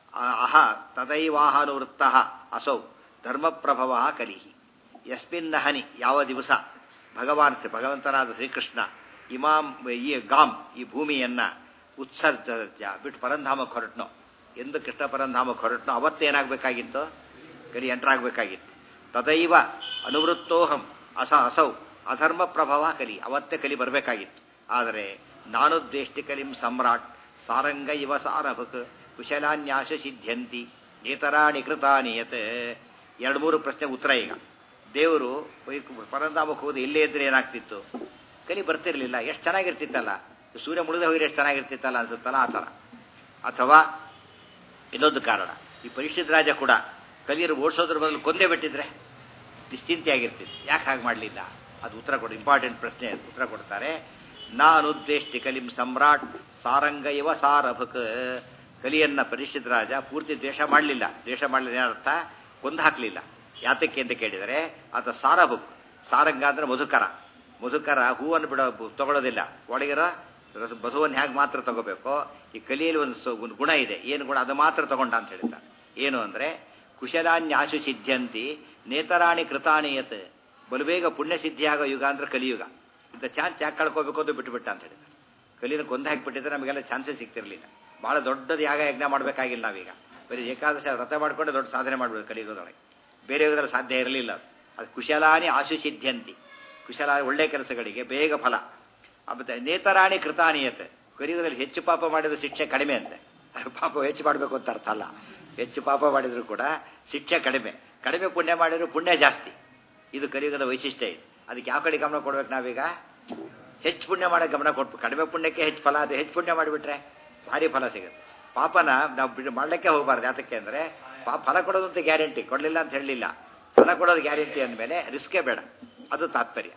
ಅಹ ತದೈವಾಹಾನುವೃತ್ತ ಅಸೌ ಧರ್ಮಪ್ರಭವ ಕಲಿಹಿ ಯಸ್ಮಿನ್ನಹನಿ ಯಾವ ದಿವಸ ಭಗವಾನ್ ಶ್ರೀ ಭಗವಂತನಾದ ಶ್ರೀಕೃಷ್ಣ ಇಮಾಂ ಈ ಗಾಂ ಈ ಭೂಮಿಯನ್ನ ಉತ್ಸರ್ಜ ಬಿಟ್ಟು ಪರಂಧಾಮಕ್ಕೆ ಹೊರಟ್ನೋ ಎಂದು ಕೃಷ್ಣ ಪರಂಧಾಮಕ್ಕೆ ಹೊರಟ್ನೋ ಅವತ್ತೇನಾಗಬೇಕಾಗಿತ್ತು ಕಲಿ ಎಂಟ್ರಾಗಬೇಕಾಗಿತ್ತು ತದೈವ ಅನುವೃತ್ತೋಹಂ ಅಸ ಅಸೌ ಅಧರ್ಮ ಪ್ರಭಾವ ಕಲಿ ಅವತ್ತೇ ಕಲಿ ಬರಬೇಕಾಗಿತ್ತು ಆದರೆ ನಾನುದ್ದೇಷ್ಟಿ ಕಲಿಂ ಸಮ್ರಾಟ್ ಸಾರಂಗ ಇವ ಸಾರಭಕ್ ಕುಶಲಾನ್ಯಾಸ ಸಿದ್ಧ್ಯಂತಿ ನೇತರಾಣಿ ಕೃತಾನಿ ಯತ್ ಎರಡು ಮೂರು ಪ್ರಶ್ನೆ ಉತ್ತರ ಈಗ ದೇವರು ಪರಂಧಾಮಕ್ಕೆ ಹೋದ ಇಲ್ಲೇ ಇದ್ರೆ ಏನಾಗ್ತಿತ್ತು ಕಲಿ ಬರ್ತಿರ್ಲಿಲ್ಲ ಎಷ್ಟು ಚೆನ್ನಾಗಿರ್ತಿತ್ತಲ್ಲ ಸೂರ್ಯ ಮುಳಿದ ಹೋಗಿದ್ರೆ ಎಷ್ಟು ಚೆನ್ನಾಗಿರ್ತಿತ್ತಲ್ಲ ಅನ್ಸುತ್ತಲ್ಲ ಆ ಥರ ಅಥವಾ ಇನ್ನೊಂದು ಕಾರಣ ಈ ಪರಿಷತ್ ರಾಜ ಕೂಡ ಕಲಿಯರು ಓಡಿಸೋದ್ರ ಬದಲು ಕೊಂದೇ ಬಿಟ್ಟಿದ್ರೆ ನಿಶ್ಚಿಂತೆಯಾಗಿರ್ತಿತ್ತು ಯಾಕೆ ಹಾಗೆ ಮಾಡಲಿಲ್ಲ ಅದು ಉತ್ತರ ಕೊಡಿ ಇಂಪಾರ್ಟೆಂಟ್ ಪ್ರಶ್ನೆ ಉತ್ತರ ಕೊಡ್ತಾರೆ ನಾನುದ್ದೇಷ್ಟಿ ಕಲಿಂ ಸಮ್ರಾಟ್ ಸಾರಂಗ ಇವ ಸಾರಭಕ್ ಕಲಿಯನ್ನ ಪರಿಷತ್ ರಾಜ ಪೂರ್ತಿ ದ್ವೇಷ ಮಾಡಲಿಲ್ಲ ದ್ವೇಷ ಮಾಡಲಿಲ್ಲ ಏನರ್ಥ ಕೊಂದು ಹಾಕಲಿಲ್ಲ ಯಾತಕ್ಕೆ ಅಂತ ಕೇಳಿದರೆ ಆತ ಸಾರಭಕ್ ಸಾರಂಗ ಅಂದ್ರೆ ಮಧುಕರ ಮಧುಕರ ಹೂವನ್ನು ಬಿಡೋ ತಗೊಳ್ಳೋದಿಲ್ಲ ಒಳಗಿರೋ ಬಸವನ್ನ ಹೇಗೆ ಮಾತ್ರ ತಗೋಬೇಕು ಈ ಕಲಿಯಲ್ಲಿ ಒಂದು ಒಂದು ಗುಣ ಇದೆ ಏನು ಗುಣ ಅದು ಮಾತ್ರ ತಗೊಂಡ ಅಂತ ಹೇಳ್ತಾರೆ ಏನು ಅಂದ್ರೆ ಕುಶಲಾನ್ಯಾಶು ಸಿದ್ಧಂತಿ ನೇತರಾಣಿ ಕೃತಾನಿಯತ್ ಬಲುಬೇಗ ಪುಣ್ಯ ಸಿದ್ಧಿಯಾಗೋ ಯುಗ ಅಂದ್ರೆ ಕಲಿಯುಗ ಇಂಥ ಚಾನ್ಸ್ ಯಾಕೆ ಕಳ್ಕೋಬೇಕು ಅಂತ ಬಿಟ್ಟುಬಿಟ್ಟ ಅಂತ ಹೇಳಿದ್ದಾರೆ ಕಲಿನ ಕೊಂದು ಹಾಕಿಬಿಟ್ಟಿದ್ರೆ ನಮಗೆಲ್ಲ ಚಾನ್ಸಸ್ ಸಿಗ್ತಿರ್ಲಿಲ್ಲ ಭಾಳ ದೊಡ್ಡದು ಯಾಗ ಯಜ್ಞ ಮಾಡಬೇಕಾಗಿಲ್ಲ ನಾವೀಗ ಬರೀ ಏಕಾದಶ ವ್ರತ ಮಾಡ್ಕೊಂಡು ದೊಡ್ಡ ಸಾಧನೆ ಮಾಡಬೇಕು ಕಲಿಯುಗದೊಳಗೆ ಬೇರೆ ಯುಗದಲ್ಲಿ ಸಾಧ್ಯ ಇರಲಿಲ್ಲ ಅದು ಕುಶಲಾನಿ ಆಶು ಸಿದ್ಧಂತಿ ಕುಶಲ ಒಳ್ಳೆ ಕೆಲಸಗಳಿಗೆ ಬೇಗ ಫಲ ಮತ್ತೆ ನೇತರಾಣಿ ಕೃತಾನಿಯತೆ ಕಲಿಯುಗದಲ್ಲಿ ಹೆಚ್ಚು ಪಾಪ ಮಾಡಿದ ಶಿಕ್ಷೆ ಕಡಿಮೆ ಅಂತೆ ಪಾಪ ಹೆಚ್ಚು ಮಾಡಬೇಕು ಅಂತ ಅರ್ಥ ಅಲ್ಲ ಹೆಚ್ಚು ಪಾಪ ಮಾಡಿದ್ರು ಕೂಡ ಶಿಕ್ಷೆ ಕಡಿಮೆ ಕಡಿಮೆ ಪುಣ್ಯ ಮಾಡಿದ್ರು ಪುಣ್ಯ ಜಾಸ್ತಿ ಇದು ಕಲಿಯುಗದ ವೈಶಿಷ್ಟ್ಯ ಇದೆ ಅದಕ್ಕೆ ಯಾವ ಕಡೆ ಗಮನ ಕೊಡ್ಬೇಕು ನಾವೀಗ ಹೆಚ್ಚು ಪುಣ್ಯ ಮಾಡೋಕೆ ಗಮನ ಕೊಡ್ಬೇಕು ಕಡಿಮೆ ಪುಣ್ಯಕ್ಕೆ ಹೆಚ್ಚು ಫಲ ಅದು ಹೆಚ್ಚು ಪುಣ್ಯ ಮಾಡಿಬಿಟ್ರೆ ಭಾರಿ ಫಲ ಸಿಗುತ್ತೆ ಪಾಪನ ನಾವು ಬಿಡು ಮಾಡಲಿಕ್ಕೆ ಹೋಗಬಾರ್ದು ಯಾತಕ್ಕೆ ಅಂದರೆ ಪಾಪ ಫಲ ಕೊಡೋದಂತ ಗ್ಯಾರಂಟಿ ಕೊಡಲಿಲ್ಲ ಅಂತ ಹೇಳಲಿಲ್ಲ ಫಲ ಕೊಡೋದು ಗ್ಯಾರಂಟಿ ಅಂದಮೇಲೆ ರಿಸ್ಕೇ ಬೇಡ ಅದು ತಾತ್ಪರ್ಯ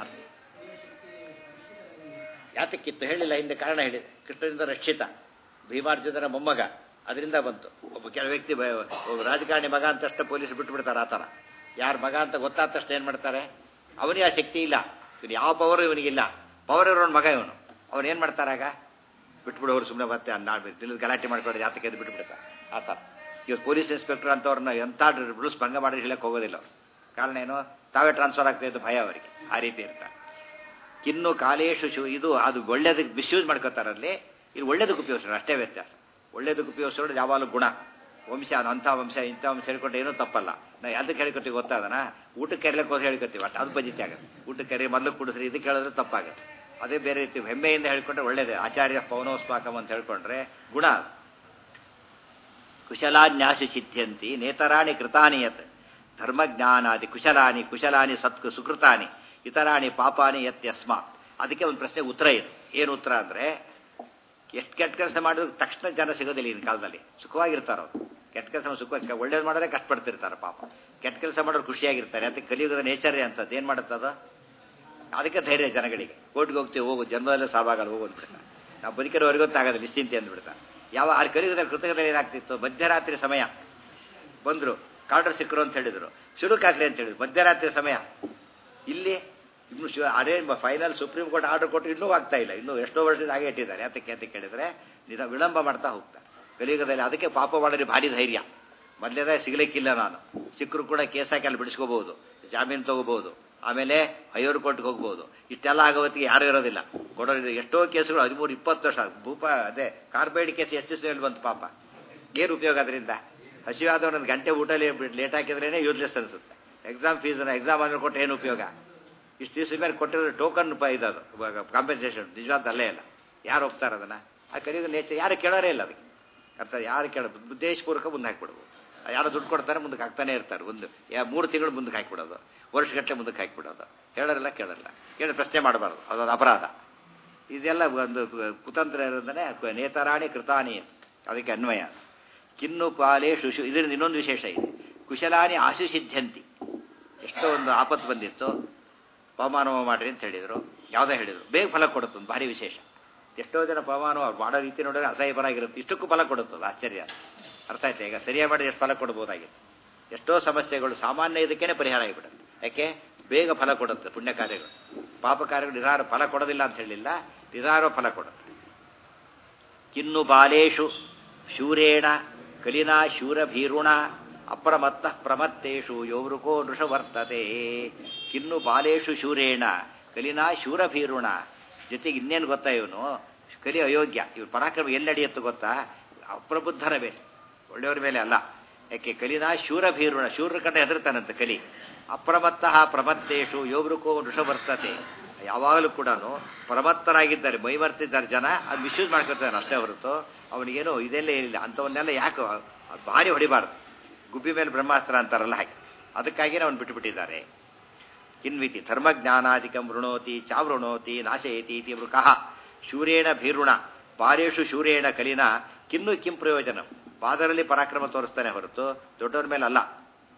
ಯಾತಕ್ಕಿತ್ತು ಹೇಳಿಲ್ಲ ಹಿಂದೆ ಕಾರಣ ಹೇಳಿದೆ ಕೃಷ್ಣನಿಂದ ರಕ್ಷಿತ ಭೀಮಾರ್ಜುನರ ಮೊಮ್ಮಗ ಅದರಿಂದ ಬಂತು ಒಬ್ಬ ಕೆಲ ವ್ಯಕ್ತಿ ಒಬ್ಬ ರಾಜಕಾರಣಿ ಮಗ ಅಂತಷ್ಟೇ ಪೊಲೀಸ್ ಬಿಟ್ಟು ಬಿಡ್ತಾರೆ ಆ ಥರ ಯಾರ ಮಗ ಅಂತ ಗೊತ್ತಾದ ತಕ್ಷಣ ಏನು ಮಾಡ್ತಾರೆ ಅವನಿಗೆ ಆ ಶಕ್ತಿ ಇಲ್ಲ ಇವನು ಯಾವ ಪವರ್ ಇವನಿಗಿಲ್ಲ ಪವರ್ ಇರೋನ್ ಮಗ ಇವನು ಅವನು ಏನು ಮಾಡ್ತಾರಾಗ ಬಿಟ್ಬಿಡೋರು ಸುಮ್ಮನೆ ಮತ್ತೆ ದಿಲ್ಲದ ಗಲಾಟೆ ಮಾಡ್ಕೊಂಡು ಜಾತಕ್ಕೆ ಎದ್ದು ಬಿಟ್ಬಿಡ್ತಾರೆ ಆ ಥರ ಇವತ್ತು ಪೊಲೀಸ್ ಇನ್ಸ್ಪೆಕ್ಟರ್ ಅಂತವ್ರನ್ನ ಎಂಥ ರೂಲ್ಸ್ ಭಂಗ ಮಾಡಿ ಹೇಳಕ್ಕೆ ಹೋಗೋದಿಲ್ಲ ಅವರು ಕಾರಣ ಏನು ತಾವೇ ಟ್ರಾನ್ಸ್ಫರ್ ಆಗ್ತಾ ಇದ್ದು ಭಯ ಅವರಿಗೆ ಆ ರೀತಿ ಇರ್ತಾರೆ ಕಿನ್ನು ಕಾಲೇಶು ಶು ಇದು ಅದು ಒಳ್ಳೇದಕ್ಕೆ ಮಿಸ್ಯೂಸ್ ಮಾಡ್ಕೋತಾರಲ್ಲಿ ಇದು ಒಳ್ಳೇದಕ್ಕೆ ಉಪಯೋಗಿಸೋಣ ಅಷ್ಟೇ ವ್ಯತ್ಯಾಸ ಒಳ್ಳೇದಕ್ಕೆ ಉಪಯೋಗಿಸೋದು ಯಾವಾಗಲೂ ಗುಣ ವಂಶ ಅಂಥ ವಂಶ ಇಂಥ ವಂಶ ಹೇಳ್ಕೊಂಡು ಏನೂ ತಪ್ಪಲ್ಲ ನಾವು ಅದಕ್ಕೆ ಹೇಳ್ಕೊತೀವಿ ಗೊತ್ತಾದನ ಊಟಕ್ಕೆ ಕರಿಲಕ್ಕೆ ಹೋಗಿ ಹೇಳ್ಕೊತೀವಿ ಅಷ್ಟು ಅದು ಬಜಿತಿ ಆಗುತ್ತೆ ಊಟಕ್ಕೆ ಕರಿ ಮೊದಲು ಕುಡಿಸ್ರಿ ಇದಕ್ಕೆ ಹೇಳಿದ್ರೆ ತಪ್ಪಾಗುತ್ತೆ ಅದೇ ಬೇರೆ ರೀತಿ ಹೆಮ್ಮೆಯಿಂದ ಹೇಳ್ಕೊಂಡ್ರೆ ಒಳ್ಳೇದೇ ಆಚಾರ್ಯ ಪವನೋಸ್ಪಾಕಂ ಅಂತ ಹೇಳ್ಕೊಂಡ್ರೆ ಗುಣ ಕುಶಲಾನ್ಯಾಸಿ ಸಿದ್ಧ್ಯಂತಿ ನೇತರಾಣಿ ಕೃತಾನಿಯತ್ ಧರ್ಮಜ್ಞಾನಾದಿ ಕುಶಲಾನಿ ಕುಶಲಾನಿ ಸತ್ಕು ಸುಕೃತಾನಿ ಇತರಾಣಿ ಪಾಪಾನಿ ಯತ್ಯಸ್ಮಾತ್ ಅದಕ್ಕೆ ಒಂದು ಪ್ರಶ್ನೆ ಉತ್ತರ ಇದೆ ಏನು ಉತ್ತರ ಅಂದರೆ ಎಷ್ಟು ಕೆಟ್ಟ ಕೆಲಸ ಮಾಡಿದ್ರು ತಕ್ಷಣ ಜನ ಸಿಗೋದಿಲ್ಲ ಈಗಿನ ಕಾಲದಲ್ಲಿ ಸುಖವಾಗಿರ್ತಾರೆ ಅವರು ಕೆಟ್ಟ ಕೆಲಸ ಸುಖ ಒಳ್ಳೇದು ಮಾಡಿದ್ರೆ ಕಷ್ಟಪಡ್ತಿರ್ತಾರೆ ಪಾಪ ಕೆಟ್ಟ ಕೆಲಸ ಮಾಡೋರು ಖುಷಿಯಾಗಿರ್ತಾರೆ ಅದಕ್ಕೆ ಕಲಿಯುಗದ ನೇಚರೇ ಅಂತದ್ದು ಏನು ಮಾಡುತ್ತದ ಅದಕ್ಕೆ ಧೈರ್ಯ ಜನಗಳಿಗೆ ಕೋರ್ಟ್ಗೆ ಹೋಗ್ತೀವಿ ಹೋಗು ಜನ್ಮದಲ್ಲೇ ಸಾವಾಗಲ್ಲ ಹೋಗು ಅಂದ್ಬಿಡ್ತಾರೆ ನಾವು ಬದುಕಿರೋವರೆಗೂ ಗೊತ್ತಾಗಲ್ಲ ನಿಶ್ಚಿಂತೆ ಅಂದ್ಬಿಡ್ತಾರೆ ಯಾವ ಅಲ್ಲಿ ಕಲಿಯುಗದಲ್ಲಿ ಕೃತಕದಲ್ಲಿ ಏನಾಗ್ತಿತ್ತು ಮಧ್ಯರಾತ್ರಿ ಸಮಯ ಬಂದರು ಕಾರ್ಡರ್ ಸಿಕ್ಕರು ಅಂತ ಹೇಳಿದರು ಶುರುಕಾಗ್ಲಿ ಅಂತ ಹೇಳಿದ್ರು ಮಧ್ಯರಾತ್ರಿ ಸಮಯ ಇಲ್ಲಿ ಇನ್ನು ಶು ಅದೇ ಫೈನಲ್ ಸುಪ್ರೀಂ ಕೋರ್ಟ್ ಆರ್ಡರ್ ಕೊಟ್ಟು ಇನ್ನೂ ಆಗ್ತಾ ಇಲ್ಲ ಇನ್ನೂ ಎಷ್ಟೋ ವರ್ಷದಿಂದ ಹಾಗೆ ಇಟ್ಟಿದ್ದಾರೆ ಅದಕ್ಕೆ ಅಂತ ಕೇಳಿದರೆ ನಿಧ ವಿಳಂಬ ಮಾಡ್ತಾ ಹೋಗ್ತಾರೆ ಕಲಿಯುಗದಲ್ಲಿ ಅದಕ್ಕೆ ಪಾಪ ಮಾಡೋರಿಗೆ ಭಾರಿ ಧೈರ್ಯ ಮೊದಲೇದೇ ಸಿಗಲಿಕ್ಕಿಲ್ಲ ನಾನು ಸಿಕ್ಕರು ಕೂಡ ಕೇಸ್ ಹಾಕಿ ಅಲ್ಲಿ ಬಿಡಿಸ್ಕೋಬಹುದು ಜಾಮೀನು ತಗೋಬಹುದು ಆಮೇಲೆ ಹೈಯರ್ ಕೋರ್ಟ್ಗೆ ಹೋಗ್ಬೋದು ಇಷ್ಟೆಲ್ಲ ಆಗೋ ಹೊತ್ತಿಗೆ ಯಾರು ಇರೋದಿಲ್ಲ ಕೊಡೋದು ಎಷ್ಟೋ ಕೇಸುಗಳು ಹದಿಮೂರು ಇಪ್ಪತ್ತು ವರ್ಷ ಭೂಪ ಅದೇ ಕಾರ್ಬೈಡ್ ಕೇಸ್ ಎಷ್ಟು ದಿವಸ ಬಂತು ಪಾಪ ಏನು ಉಪಯೋಗ ಅದರಿಂದ ಹಸಿವಾದವನ ಒಂದು ಗಂಟೆ ಊಟ ಲೇಟ್ ಹಾಕಿದ್ರೇನೆ ಯೂಸ್ಲೆಸ್ ಅನಿಸುತ್ತೆ ಎಕ್ಸಾಮ್ ಫೀಸನ್ನು ಎಕ್ಸಾಮ್ ಆದ್ರೆ ಕೊಟ್ಟು ಏನು ಉಪಯೋಗ ಇಷ್ಟು ದಿವಸ ಮೇಲೆ ಕೊಟ್ಟಿರೋ ಟೋಕನ್ ಇದದು ಕಾಂಪೆನ್ಸೇಷನ್ ನಿಜವಾದ ಅಲ್ಲೇ ಇಲ್ಲ ಯಾರು ಒಪ್ತಾರೆ ಅದನ್ನು ಆ ಕಲಿಯುಗ ನೇಚರ್ ಯಾರು ಕೇಳೋರೇ ಇಲ್ಲ ಅದಕ್ಕೆ ಅರ್ಥ ಯಾರು ಕೇಳೋ ಉದ್ದೇಶಪೂರ್ವಕ ಮುಂದೆ ಹಾಕ್ಬಿಡ್ಬೋದು ಯಾರೋ ದುಡ್ಡು ಕೊಡ್ತಾರೆ ಮುಂದಕ್ಕೆ ಹಾಕ್ತಾನೆ ಇರ್ತಾರೆ ಒಂದು ಯಾ ಮೂರು ತಿಂಗಳು ಮುಂದಕ್ಕೆ ಹಾಕ್ಬಿಡೋದು ವರ್ಷಗಟ್ಟಲೆ ಮುಂದಕ್ಕೆ ಹಾಕ್ಬಿಡೋದು ಹೇಳೋರಿಲ್ಲ ಕೇಳೋಲ್ಲ ಕೇಳಿ ಪ್ರಶ್ನೆ ಮಾಡಬಾರ್ದು ಅದೊಂದು ಅಪರಾಧ ಇದೆಲ್ಲ ಒಂದು ಕುತಂತ್ರ ಇರೋದನ್ನೇ ನೇತರಾಣಿ ಕೃತಾನಿ ಅದಕ್ಕೆ ಅನ್ವಯ ಕಿನ್ನು ಪಾಲೇ ಶುಶು ಇದರಿಂದ ಇನ್ನೊಂದು ವಿಶೇಷ ಇದೆ ಕುಶಲಾನಿ ಆಶು ಸಿದ್ಧಂತಿ ಎಷ್ಟೋ ಒಂದು ಆಪತ್ತು ಬಂದಿತ್ತು ಪವಮಾನವ ಮಾಡ್ರಿ ಅಂತ ಹೇಳಿದರು ಯಾವುದೇ ಹೇಳಿದರು ಬೇಗ ಫಲ ಕೊಡುತ್ತೆ ಒಂದು ಭಾರಿ ವಿಶೇಷ ಎಷ್ಟೋ ಜನ ಪವಮಾನವ ಮಾಡೋ ರೀತಿ ನೋಡಿದ್ರೆ ಅಸಹ್ಯಪರಾಗಿರುತ್ತೆ ಇಷ್ಟಕ್ಕೂ ಫಲ ಕೊಡುತ್ತದೆ ಆಶ್ಚರ್ಯ ಅರ್ಥ ಆಯ್ತಾ ಈಗ ಸರಿಯಾಗಿ ಮಾಡಿ ಎಷ್ಟು ಫಲ ಕೊಡ್ಬೋದಾಗಿತ್ತು ಎಷ್ಟೋ ಸಮಸ್ಯೆಗಳು ಸಾಮಾನ್ಯ ಇದಕ್ಕೇನೆ ಪರಿಹಾರ ಆಗಿಬಿಡುತ್ತೆ ಯಾಕೆ ಬೇಗ ಫಲ ಕೊಡುತ್ತೆ ಪುಣ್ಯ ಕಾರ್ಯಗಳು ಪಾಪ ಕಾರ್ಯಗಳು ನಿಧಾನ ಫಲ ಕೊಡೋದಿಲ್ಲ ಅಂತ ಹೇಳಿಲ್ಲ ನಿಧಾನ ಫಲ ಕೊಡುತ್ತೆ ಕಿನ್ನು ಬಾಲೇಶು ಶೂರೇಣ ಕಲಿನಾ ಶೂರಭೀರುಣ ಅಪ್ರಮತ್ತ ಪ್ರಮತ್ತೇಶು ಯೋವೃಕೋ ನೃಷ ವರ್ತತೆ ಕಿನ್ನು ಬಾಲೇಶು ಶೂರೇಣ ಕಲಿನಾ ಶೂರಭೀರುಣ ಜೊತೆಗೆ ಇನ್ನೇನು ಗೊತ್ತಾ ಇವನು ಕಲಿ ಅಯೋಗ್ಯ ಇವ್ರ ಪರಾಕ್ರಮ ಎಲ್ಲಿ ನಡೆಯುತ್ತೆ ಗೊತ್ತಾ ಅಪ್ರಬುದ್ಧರ ಮೇಲೆ ಒಳ್ಳೆಯವರ ಮೇಲೆ ಅಲ್ಲ ಯಾಕೆ ಕಲಿನಾ ಶೂರಭೀರುಣ ಶೂರ ಕಂಡ ಹೆದರ್ತಾನಂತೆ ಕಲಿ ಅಪ್ರಮತ್ತ ಪ್ರಮತ್ತೇಶು ಯೋವೃಕೋ ನೃಷ ವರ್ತತೆ ಯಾವಾಗಲೂ ಕೂಡ ಪ್ರಮತ್ತರಾಗಿದ್ದಾರೆ ಮೈಮರ್ತಿದ್ದಾರೆ ಜನ ಅದು ಮಿಸ್ಯೂಸ್ ಮಾಡ್ಕೊತಾರೆ ಅಷ್ಟೇ ಹೊರತು ಅವನಿಗೇನು ಇದೆಲ್ಲ ಏನಿಲ್ಲ ಅಂಥವನ್ನೆಲ್ಲ ಯಾಕೆ ಭಾರಿ ಹೊಡಿಬಾರ್ದು ಗುಬ್ಬಿ ಮೇಲೆ ಬ್ರಹ್ಮಾಸ್ತ್ರ ಅಂತಾರಲ್ಲ ಹಾಗೆ ಅದಕ್ಕಾಗಿಯೇ ಅವನು ಬಿಟ್ಟುಬಿಟ್ಟಿದ್ದಾರೆ ಕಿನ್ವಿತಿ ಧರ್ಮಜ್ಞಾನಾಧಿಕಂ ವೃಣೋತಿ ಚಾವೃಣೋತಿ ನಾಶಯತಿ ಇತಿ ವೃಕಃ ಶೂರೇಣ ಭೀರುಣ ಪಾರೇಶು ಶೂರೇಣ ಕಲಿನ ಕಿನ್ನು ಕಿಂ ಪ್ರಯೋಜನ ಪಾದರಲ್ಲಿ ಪರಾಕ್ರಮ ತೋರಿಸ್ತಾನೆ ಹೊರತು ದೊಡ್ಡವ್ರ ಮೇಲೆ ಅಲ್ಲ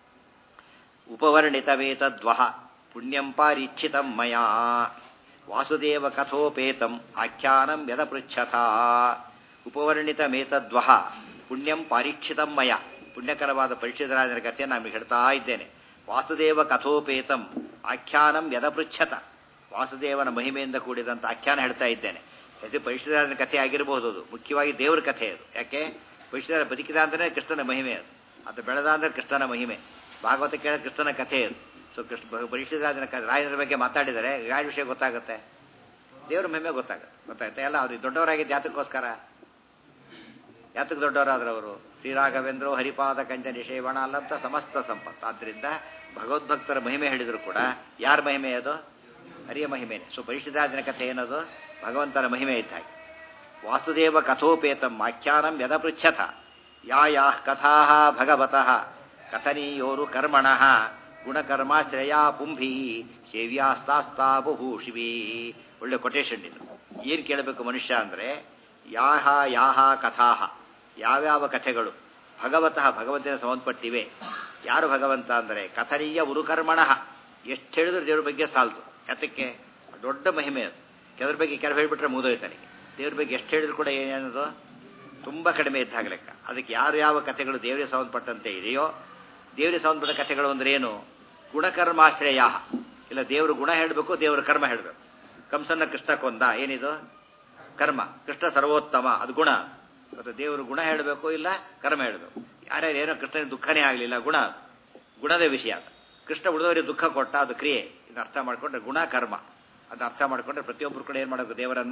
ಉಪವರ್ಣಿತವೇತದ್ವಹ ಪುಣ್ಯಂ ಪಾರೀಕ್ಷಿತಂ ಮಯಾ ವಾಸುದೇವ ಕಥೋಪೇತಂ ಆಖ್ಯಾನಂ ಯದ ಪೃಚ್ಛಥ ಉಪವರ್ಣಿತಮೇತದ್ವಹ ಪುಣ್ಯಂ ಪಾರೀಕ್ಷಿತಂ ಮಯ ಪುಣ್ಯಕರವಾದ ಪರೀಕ್ಷಿತರಾಜನ ಕಥೆ ನಾನು ಹೇಳ್ತಾ ಇದ್ದೇನೆ ವಾಸುದೇವ ಕಥೋಪೇತಂ ಆಖ್ಯಾನಂ ಯದ ಪೃಚ್ಛತ ವಾಸುದೇವನ ಮಹಿಮೆಯಿಂದ ಕೂಡಿದಂಥ ಆಖ್ಯಾನ ಹೇಳ್ತಾ ಇದ್ದೇನೆ ಇದು ಪರೀಕ್ಷಿತರಾಜನ ಕಥೆ ಆಗಿರಬಹುದು ಅದು ಮುಖ್ಯವಾಗಿ ದೇವರ ಕಥೆ ಅದು ಯಾಕೆ ಪರೀಕ್ಷಿತರ ಬದುಕಿದ ಅಂದ್ರೆ ಕೃಷ್ಣನ ಮಹಿಮೆ ಅದು ಅದು ಬೆಳೆದ ಅಂದ್ರೆ ಕೃಷ್ಣನ ಮಹಿಮೆ ಭಾಗವತ ಕೇಳ ಕೃಷ್ಣನ ಕಥೆ ಅದು ಸೊ ಕೃಷ್ಣ ಪರೀಕ್ಷಿತರಾಜನ ರಾಯನ ಬಗ್ಗೆ ಮಾತಾಡಿದರೆ ಯಾವ ವಿಷಯ ಗೊತ್ತಾಗುತ್ತೆ ದೇವ್ರ ಮಹಿಮೆ ಗೊತ್ತಾಗುತ್ತೆ ಗೊತ್ತಾಗುತ್ತೆ ಎಲ್ಲ ಅವ್ರಿಗೆ ದೊಡ್ಡವರಾಗಿದ್ದು ಯಾತಕ್ಕೋಸ್ಕರ ಯಾತಕ್ಕೆ ದೊಡ್ಡವರಾದ್ರು ಅವರು ಶ್ರೀರಾಘವೇಂದ್ರ ಹರಿಪಾದ ಕಂಚ ನಿಷೇವಣ ಅಲ್ಲಂತ ಸಮಸ್ತ ಸಂಪತ್ತು ಆದ್ದರಿಂದ ಭಗವದ್ಭಕ್ತರ ಮಹಿಮೆ ಹೇಳಿದ್ರು ಕೂಡ ಯಾರ ಮಹಿಮೆ ಅದು ಹರಿಯ ಮಹಿಮೆನೆ ಸೊ ಪರಿಶುದ್ಧಾಜನ ಕಥೆ ಏನದು ಭಗವಂತನ ಮಹಿಮೆ ಇದ್ದ ಹಾಗೆ ವಾಸುದೇವ ಕಥೋಪೇತಂ ಆಖ್ಯಾನಂ ಯದ ಪೃಚ್ಛಥ ಯಾ ಯಾ ಕಥಾ ಭಗವತಃ ಕಥನೀಯೋರು ಕರ್ಮಣಃ ಗುಣಕರ್ಮಾಶ್ರಯಾ ಪುಂಭಿ ಸೇವ್ಯಾಸ್ತಾಸ್ತಾ ಬಹುಶಿವಿ ಒಳ್ಳೆ ಕೊಟೇಶನ್ ಇದು ಏನು ಕೇಳಬೇಕು ಮನುಷ್ಯ ಅಂದರೆ ಯಾಹ ಯಾಹ ಕಥಾಹ ಯಾವ್ಯಾವ ಕಥೆಗಳು ಭಗವತಃ ಭಗವಂತನ ಸಂಬಂಧಪಟ್ಟಿವೆ ಯಾರು ಭಗವಂತ ಅಂದರೆ ಕಥನೀಯ ಉರುಕರ್ಮಣಃ ಎಷ್ಟು ಹೇಳಿದ್ರು ದೇವ್ರ ಬಗ್ಗೆ ಸಾಲ್ತು ಯಾತಕ್ಕೆ ದೊಡ್ಡ ಮಹಿಮೆ ಅದು ಕೆಲವ್ರ ಬಗ್ಗೆ ಕೆಲವು ಹೇಳಿಬಿಟ್ರೆ ಮುಗಿದೋಯ್ತಾನೆ ದೇವ್ರ ಬಗ್ಗೆ ಎಷ್ಟು ಹೇಳಿದ್ರು ಕೂಡ ಏನೇನದು ತುಂಬ ಕಡಿಮೆ ಇದ್ದಾಗ ಲೆಕ್ಕ ಅದಕ್ಕೆ ಯಾರು ಯಾವ ಕಥೆಗಳು ದೇವರಿಗೆ ಸಂಬಂಧಪಟ್ಟಂತೆ ಇದೆಯೋ ದೇವರಿಗೆ ಸಂಬಂಧಪಟ್ಟ ಕಥೆಗಳು ಅಂದ್ರೆ ಏನು ಗುಣಕರ್ಮಾಶ್ರಯ ಇಲ್ಲ ದೇವರು ಗುಣ ಹೇಳಬೇಕು ದೇವರ ಕರ್ಮ ಹೇಳಬೇಕು ಕಂಸನ್ನ ಕೃಷ್ಣ ಕೊಂದ ಏನಿದು ಕರ್ಮ ಕೃಷ್ಣ ಸರ್ವೋತ್ತಮ ಅದು ಗುಣ ಮತ್ತು ದೇವರು ಗುಣ ಹೇಳಬೇಕು ಇಲ್ಲ ಕರ್ಮ ಹೇಳಬೇಕು ಯಾರ್ಯಾರು ಏನೋ ಕೃಷ್ಣನ ದುಃಖನೇ ಆಗಲಿಲ್ಲ ಗುಣ ಗುಣದ ವಿಷಯ ಅದು ಕೃಷ್ಣ ಉಳಿದವರಿಗೆ ದುಃಖ ಕೊಟ್ಟ ಅದು ಕ್ರಿಯೆ ಇದು ಅರ್ಥ ಮಾಡಿಕೊಂಡ್ರೆ ಗುಣ ಕರ್ಮ ಅದು ಅರ್ಥ ಮಾಡಿಕೊಂಡ್ರೆ ಪ್ರತಿಯೊಬ್ಬರು ಕೂಡ ಏನು ಮಾಡಬೇಕು ದೇವರನ್ನ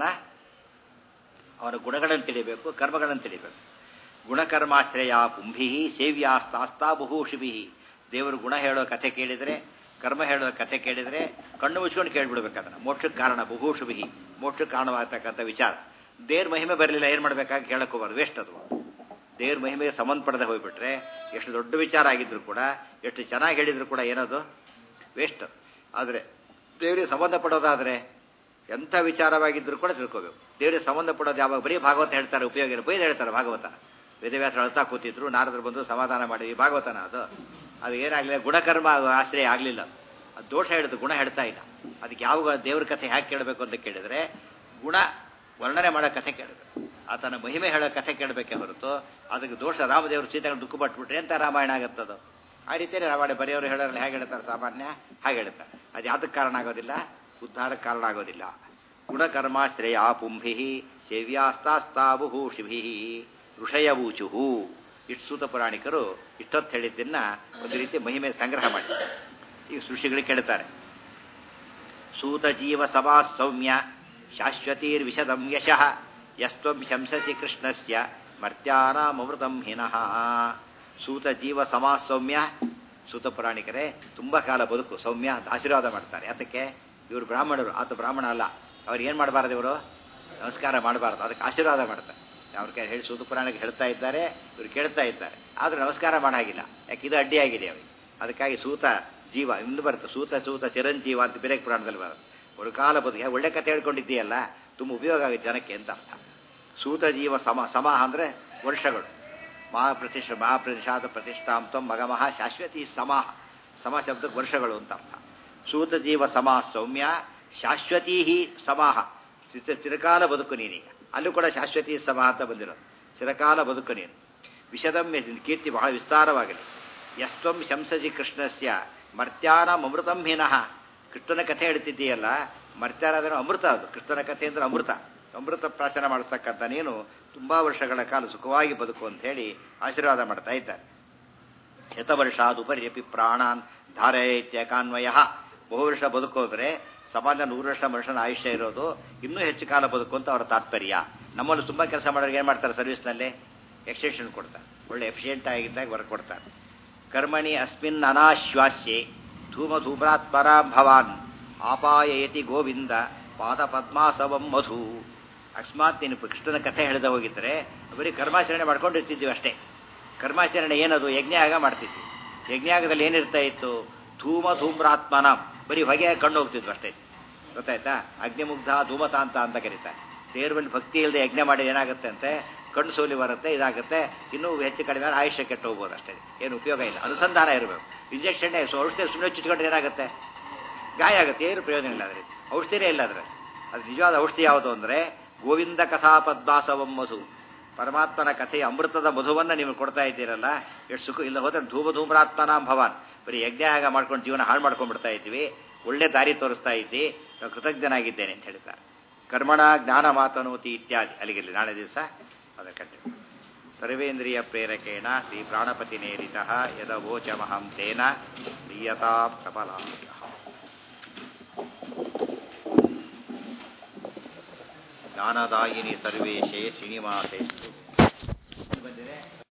ಅವನ ಗುಣಗಳನ್ನು ತಿಳಿಬೇಕು ಕರ್ಮಗಳನ್ನು ತಿಳಿಬೇಕು ಗುಣಕರ್ಮಾಶ್ರಯ ಪುಂಭಿ ಸೇವ್ಯಾಸ್ತಾಸ್ತಾ ಬಹುಶಿಭಿ ದೇವರು ಗುಣ ಹೇಳೋ ಕಥೆ ಕೇಳಿದರೆ ಕರ್ಮ ಹೇಳೋ ಕಥೆ ಕೇಳಿದರೆ ಕಣ್ಣು ಮುಚ್ಕೊಂಡು ಕೇಳ್ಬಿಡ್ಬೇಕು ಅದನ್ನು ಮೋಕ್ಷಕ್ಕೆ ಕಾರಣ ಬಹುಶುಭಿ ಮೋಕ್ಷಕ್ಕೆ ಕಾರಣವಾಗ್ತಕ್ಕಂಥ ವಿಚಾರ ದೇವ್ರ ಮಹಿಮೆ ಬರಲಿಲ್ಲ ಏನು ಮಾಡಬೇಕಾಗಿ ಕೇಳಕ್ಕೋಬಾರ್ದು ವೇಸ್ಟ್ ಅದು ದೇವ್ರ ಮಹಿಮೆಗೆ ಸಂಬಂಧಪಡದೆ ಹೋಗ್ಬಿಟ್ರೆ ಎಷ್ಟು ದೊಡ್ಡ ವಿಚಾರ ಆಗಿದ್ರು ಕೂಡ ಎಷ್ಟು ಚೆನ್ನಾಗಿ ಹೇಳಿದ್ರು ಕೂಡ ಏನದು ವೇಸ್ಟ್ ಅದು ಆದರೆ ದೇವರಿಗೆ ಸಂಬಂಧಪಡೋದಾದರೆ ಎಂಥ ವಿಚಾರವಾಗಿದ್ದರೂ ಕೂಡ ತಿಳ್ಕೋಬೇಕು ದೇವರಿಗೆ ಸಂಬಂಧಪಡೋದು ಯಾವಾಗ ಬರೀ ಭಾಗವತ ಹೇಳ್ತಾರೆ ಉಪಯೋಗ ಇಲ್ಲ ಬೈದು ಹೇಳ್ತಾರೆ ಭಾಗವತ ವೇದವ್ಯಾಸರು ಅಳ್ತಾ ಕೂತಿದ್ರು ನಾರದರು ಬಂದು ಸಮಾಧಾನ ಮಾಡಿದ್ವಿ ಭಾಗವತನ ಅದು ಅದು ಏನಾಗಲಿಲ್ಲ ಗುಣಕರ್ಮ ಆಶ್ರಯ ಆಗಲಿಲ್ಲ ಅದು ದೋಷ ಹೇಳಿದ್ದು ಗುಣ ಹೇಳ್ತಾ ಇಲ್ಲ ಅದಕ್ಕೆ ಯಾವ ದೇವ್ರ ಕಥೆ ಹ್ಯಾಕೆ ಕೇಳಬೇಕು ಅಂತ ಕೇಳಿದರೆ ಗುಣ ವರ್ಣನೆ ಮಾಡೋ ಕಥೆ ಕೇಳಬೇಕು ಆತನ ಮಹಿಮೆ ಹೇಳೋ ಕಥೆ ಕೇಳಬೇಕೆ ಹೊರತು ಅದಕ್ಕೆ ದೋಷ ರಾಮದೇವರು ಸೀತೆಗಳು ದುಃಖ ಪಟ್ಬಿಟ್ರೆ ಅಂತ ರಾಮಾಯಣ ಆಗುತ್ತದು ಆ ರೀತಿಯೇ ರಾಮಾಯಣ ಬರೆಯೋರು ಹೇಳೋರು ಹೇಗೆ ಹೇಳ್ತಾರೆ ಸಾಮಾನ್ಯ ಹಾಗೆ ಹೇಳ್ತಾರೆ ಅದು ಯಾವುದಕ್ಕೆ ಕಾರಣ ಆಗೋದಿಲ್ಲ ಉದ್ಧಾರಕ್ಕೆ ಕಾರಣ ಆಗೋದಿಲ್ಲ ಗುಣಕರ್ಮಾಶ್ರಯ ಪುಂಭಿ ಸೇವ್ಯಾಸ್ತಾಸ್ತಾಬುಹು ಶಿಭಿ ಋಷಯವೂಚುಹು ಇಷ್ಟು ಸೂತ ಪುರಾಣಿಕರು ಇಷ್ಟೊತ್ತು ಹೇಳಿದ್ದನ್ನ ಒಂದು ರೀತಿ ಮಹಿಮೆ ಸಂಗ್ರಹ ಮಾಡಿದ್ದಾರೆ ಈಗ ಋಷಿಗಳು ಕೇಳ್ತಾರೆ ಸೂತ ಜೀವ ಸಭಾ ಸೌಮ್ಯ ಶಾಶ್ವತೀರ್ವಿಷದಂ ಯಶಃ ಯಸ್ತ್ವಂ ಶಂಸಸಿ ಕೃಷ್ಣಸ್ಯ ಮರ್ತ್ಯಾನಾಮೃತಂ ಹಿನಃ ಸೂತ ಜೀವ ಸಮಾ ಸೌಮ್ಯ ಸೂತ ಪುರಾಣಿಕರೇ ತುಂಬ ಕಾಲ ಬದುಕು ಸೌಮ್ಯ ಅಂತ ಆಶೀರ್ವಾದ ಮಾಡ್ತಾರೆ ಅದಕ್ಕೆ ಇವರು ಬ್ರಾಹ್ಮಣರು ಆತ ಬ್ರಾಹ್ಮಣ ಅಲ್ಲ ಅವ್ರು ಏನು ಮಾಡಬಾರ್ದು ಇವರು ನಮಸ್ಕಾರ ಮಾಡಬಾರ್ದು ಅದಕ್ಕೆ ಆಶೀರ್ವಾದ ಮಾಡ್ತಾರೆ ಅವ್ರ ಕೈ ಹೇಳಿ ಸೂತ ಪುರಾಣಕ್ಕೆ ಹೇಳ್ತಾ ಇದ್ದಾರೆ ಇವ್ರು ಕೇಳ್ತಾ ಇದ್ದಾರೆ ಆದ್ರೆ ನಮಸ್ಕಾರ ಮಾಡಾಗಿಲ್ಲ ಯಾಕೆ ಇದು ಅಡ್ಡಿಯಾಗಿದೆ ಅವರಿಗೆ ಅದಕ್ಕಾಗಿ ಸೂತ ಜೀವ ಇನ್ನು ಬರುತ್ತೆ ಸೂತ ಸೂತ ಚಿರಂಜೀವ ಅಂತ ಬೇರೆ ಪುರಾಣದಲ್ಲಿ ಬರುತ್ತೆ ಒಂದು ಕಾಲ ಬದುಕು ಒಳ್ಳೆ ಕಥೆ ಹೇಳ್ಕೊಂಡಿದ್ದೀಯಲ್ಲ ತುಂಬ ಉಪಯೋಗ ಆಗುತ್ತೆ ಜನಕ್ಕೆ ಅಂತ ಅರ್ಥ ಸೂತ ಜೀವ ಸಮ ಸಮ ಅಂದರೆ ವರ್ಷಗಳು ಮಹಾಪ್ರತಿಷ್ಠ ಮಹಾಪ್ರತಿಷ್ಠಾತ ಪ್ರತಿಷ್ಠಾಂತಂ ಮಗಮಃ ಶಾಶ್ವತಿ ಸಮಾಹ ಸಮ ಶಬ್ದಕ್ಕೆ ವರ್ಷಗಳು ಅಂತ ಅರ್ಥ ಸೂತ ಜೀವ ಸಮಾ ಸೌಮ್ಯ ಶಾಶ್ವತೀ ಸಮಾಹ ಚಿರ- ಚಿರಕಾಲ ಬದುಕು ನೀನೀಗ ಅಲ್ಲೂ ಕೂಡ ಶಾಶ್ವತಿ ಸಮ ಅಂತ ಬಂದಿರೋದು ಚಿರಕಾಲ ಬದುಕು ನೀನು ವಿಷದಂ ನಿನ್ನ ಕೀರ್ತಿ ಬಹಳ ವಿಸ್ತಾರವಾಗಲಿ ಯಸ್ತ್ವಂ ಶಂಸಜಿ ಕೃಷ್ಣಸ್ಯ ಮರ್ತ್ಯಾನಂ ಅಮೃತಂ ಹೀನಃ ಕೃಷ್ಣನ ಕಥೆ ಹೇಳ್ತಿದ್ದೀಯಲ್ಲ ಮರ್ತ್ಯಾರಾದ್ರೆ ಅಮೃತ ಅದು ಕೃಷ್ಣನ ಕಥೆ ಅಂದ್ರೆ ಅಮೃತ ಅಮೃತ ಪ್ರಾಶನ ಮಾಡಿಸ್ತಕ್ಕಂಥ ನೀನು ತುಂಬಾ ವರ್ಷಗಳ ಕಾಲ ಸುಖವಾಗಿ ಬದುಕು ಅಂತ ಹೇಳಿ ಆಶೀರ್ವಾದ ಮಾಡ್ತಾ ಇದ್ದಾರೆ ಶತವರ್ಷಾದುಪರ್ಯಪಿ ಪ್ರಾಣಾನ್ ಧಾರಯತ್ಯ ಕಾನ್ವಯ ಬಹು ವರ್ಷ ಬದುಕೋದ್ರೆ ಸಮಾಜ ನೂರು ವರ್ಷ ಮನುಷ್ಯನ ಆಯುಷ್ಯ ಇರೋದು ಇನ್ನೂ ಹೆಚ್ಚು ಕಾಲ ಬದುಕು ಅಂತ ಅವರ ತಾತ್ಪರ್ಯ ನಮ್ಮಲ್ಲಿ ತುಂಬಾ ಕೆಲಸ ಮಾಡೋರಿಗೆ ಏನು ಮಾಡ್ತಾರೆ ಸರ್ವಿಸ್ನಲ್ಲಿ ಎಕ್ಸ್ಟೆನ್ಷನ್ ಕೊಡ್ತಾರೆ ಒಳ್ಳೆ ಎಫಿಷಿಯೆಂಟ್ ಆಗಿದ್ದಾಗ ವರ್ಕ್ ಕೊಡ್ತಾರೆ ಕರ್ಮಣಿ ಅಸ್ಮಿನ್ ಅನಾಶ್ವಾಸ್ಯೆ ಧೂಮ ಧೂಮ್ರಾತ್ಮರಾಂ ಭವಾನ್ ಆಪಾಯಯತಿ ಗೋವಿಂದ ಪಾದ ಪದ್ಮಾಸವಂ ಮಧು ಅಕಸ್ಮಾತ್ ನೀನು ಕೃಷ್ಣನ ಕಥೆ ಹೇಳ್ದ ಹೋಗಿದ್ರೆ ಬರೀ ಕರ್ಮಾಚರಣೆ ಮಾಡ್ಕೊಂಡಿರ್ತಿದ್ವಿ ಅಷ್ಟೇ ಕರ್ಮಾಚರಣೆ ಏನದು ಯಜ್ಞಯಾಗ ಮಾಡ್ತಿದ್ವಿ ಯಜ್ಞಯಾಗದಲ್ಲಿ ಏನಿರ್ತಾ ಇತ್ತು ಧೂಮ ಧೂಮ್ರಾತ್ಮನ ಬರೀ ಹೊಗೆ ಕಣ್ಣು ಹೋಗ್ತಿದ್ವು ಅಷ್ಟೇ ಗೊತ್ತಾಯ್ತಾ ಅಗ್ನಿಮುಗ್ಧ ಧೂಮತಾಂತ ಅಂತ ಕರೀತಾರೆ ದೇವ್ರ ಮೇಲೆ ಭಕ್ತಿ ಇಲ್ಲದೆ ಯಜ್ಞ ಮಾಡಿ ಏನಾಗುತ್ತೆ ಅಂತೆ ಕಣ್ಣು ಸೋಲಿ ಬರುತ್ತೆ ಇದಾಗುತ್ತೆ ಇನ್ನೂ ಹೆಚ್ಚು ಕಡಿಮೆ ಆದ್ರೆ ಆಯುಷ್ಯ ಕೆಟ್ಟು ಹೋಗ್ಬೋದು ಅಷ್ಟೇ ಏನು ಉಪಯೋಗ ಇಲ್ಲ ಅನುಸಂಧಾನ ಇರಬೇಕು ಇಂಜೆಕ್ಷನ್ ಔಷಧಿ ಸುಮ್ಮನೆ ಚುಚ್ಕೊಂಡ್ರೆ ಏನಾಗುತ್ತೆ ಗಾಯ ಆಗುತ್ತೆ ಏನು ಪ್ರಯೋಜನ ಇಲ್ಲ ಅದ್ರಲ್ಲಿ ಔಷಧಿನೇ ಇಲ್ಲ ಅದ್ರ ಅದು ನಿಜವಾದ ಔಷಧಿ ಯಾವುದು ಅಂದರೆ ಗೋವಿಂದ ಕಥಾ ಪದ್ಮಾಸವಂ ಮಧು ಪರಮಾತ್ಮನ ಕಥೆಯ ಅಮೃತದ ಮಧುವನ್ನು ನೀವು ಕೊಡ್ತಾ ಇದ್ದೀರಲ್ಲ ಎಷ್ಟು ಸುಖ ಇಲ್ಲ ಹೋದ್ರೆ ಧೂಮ ಧೂಮ್ರಾತ್ಮನಾಂ ಭವಾನ್ ಬರೀ ಯಜ್ಞಯಾಗ ಮಾಡ್ಕೊಂಡು ಜೀವನ ಹಾಳು ಮಾಡ್ಕೊಂಡ್ಬಿಡ್ತಾ ಇದ್ದೀವಿ ಒಳ್ಳೆ ದಾರಿ ತೋರಿಸ್ತಾ ಇದ್ದಿ ನಾವು ಕೃತಜ್ಞನಾಗಿದ್ದೇನೆ ಅಂತ ಹೇಳ್ತಾರೆ ಕರ್ಮಣ ಜ್ಞಾನ ಮಾತನೋತಿ ಇತ್ಯಾದಿ ಅಲ್ಲಿಗಿರಲಿ ನಾಳೆ ದಿವಸ ಅದರ ಕಂಟಿನ್ಯೂ ಸರ್ವೇಂದ್ರಿಯ ಪ್ರೇರಕೇಣ ಶ್ರೀ ಪ್ರಾಣಪತಿ ನೇರಿತ ಯದವೋಚಮಹಂ ತೇನ ಪ್ರಿಯತಾಂ ಕಮಲಾಯ ಜ್ಞಾನದಾಯಿನಿ ಸರ್ವೇಶೇ ಶ್ರೀನಿವಾಸೇಸ್ತು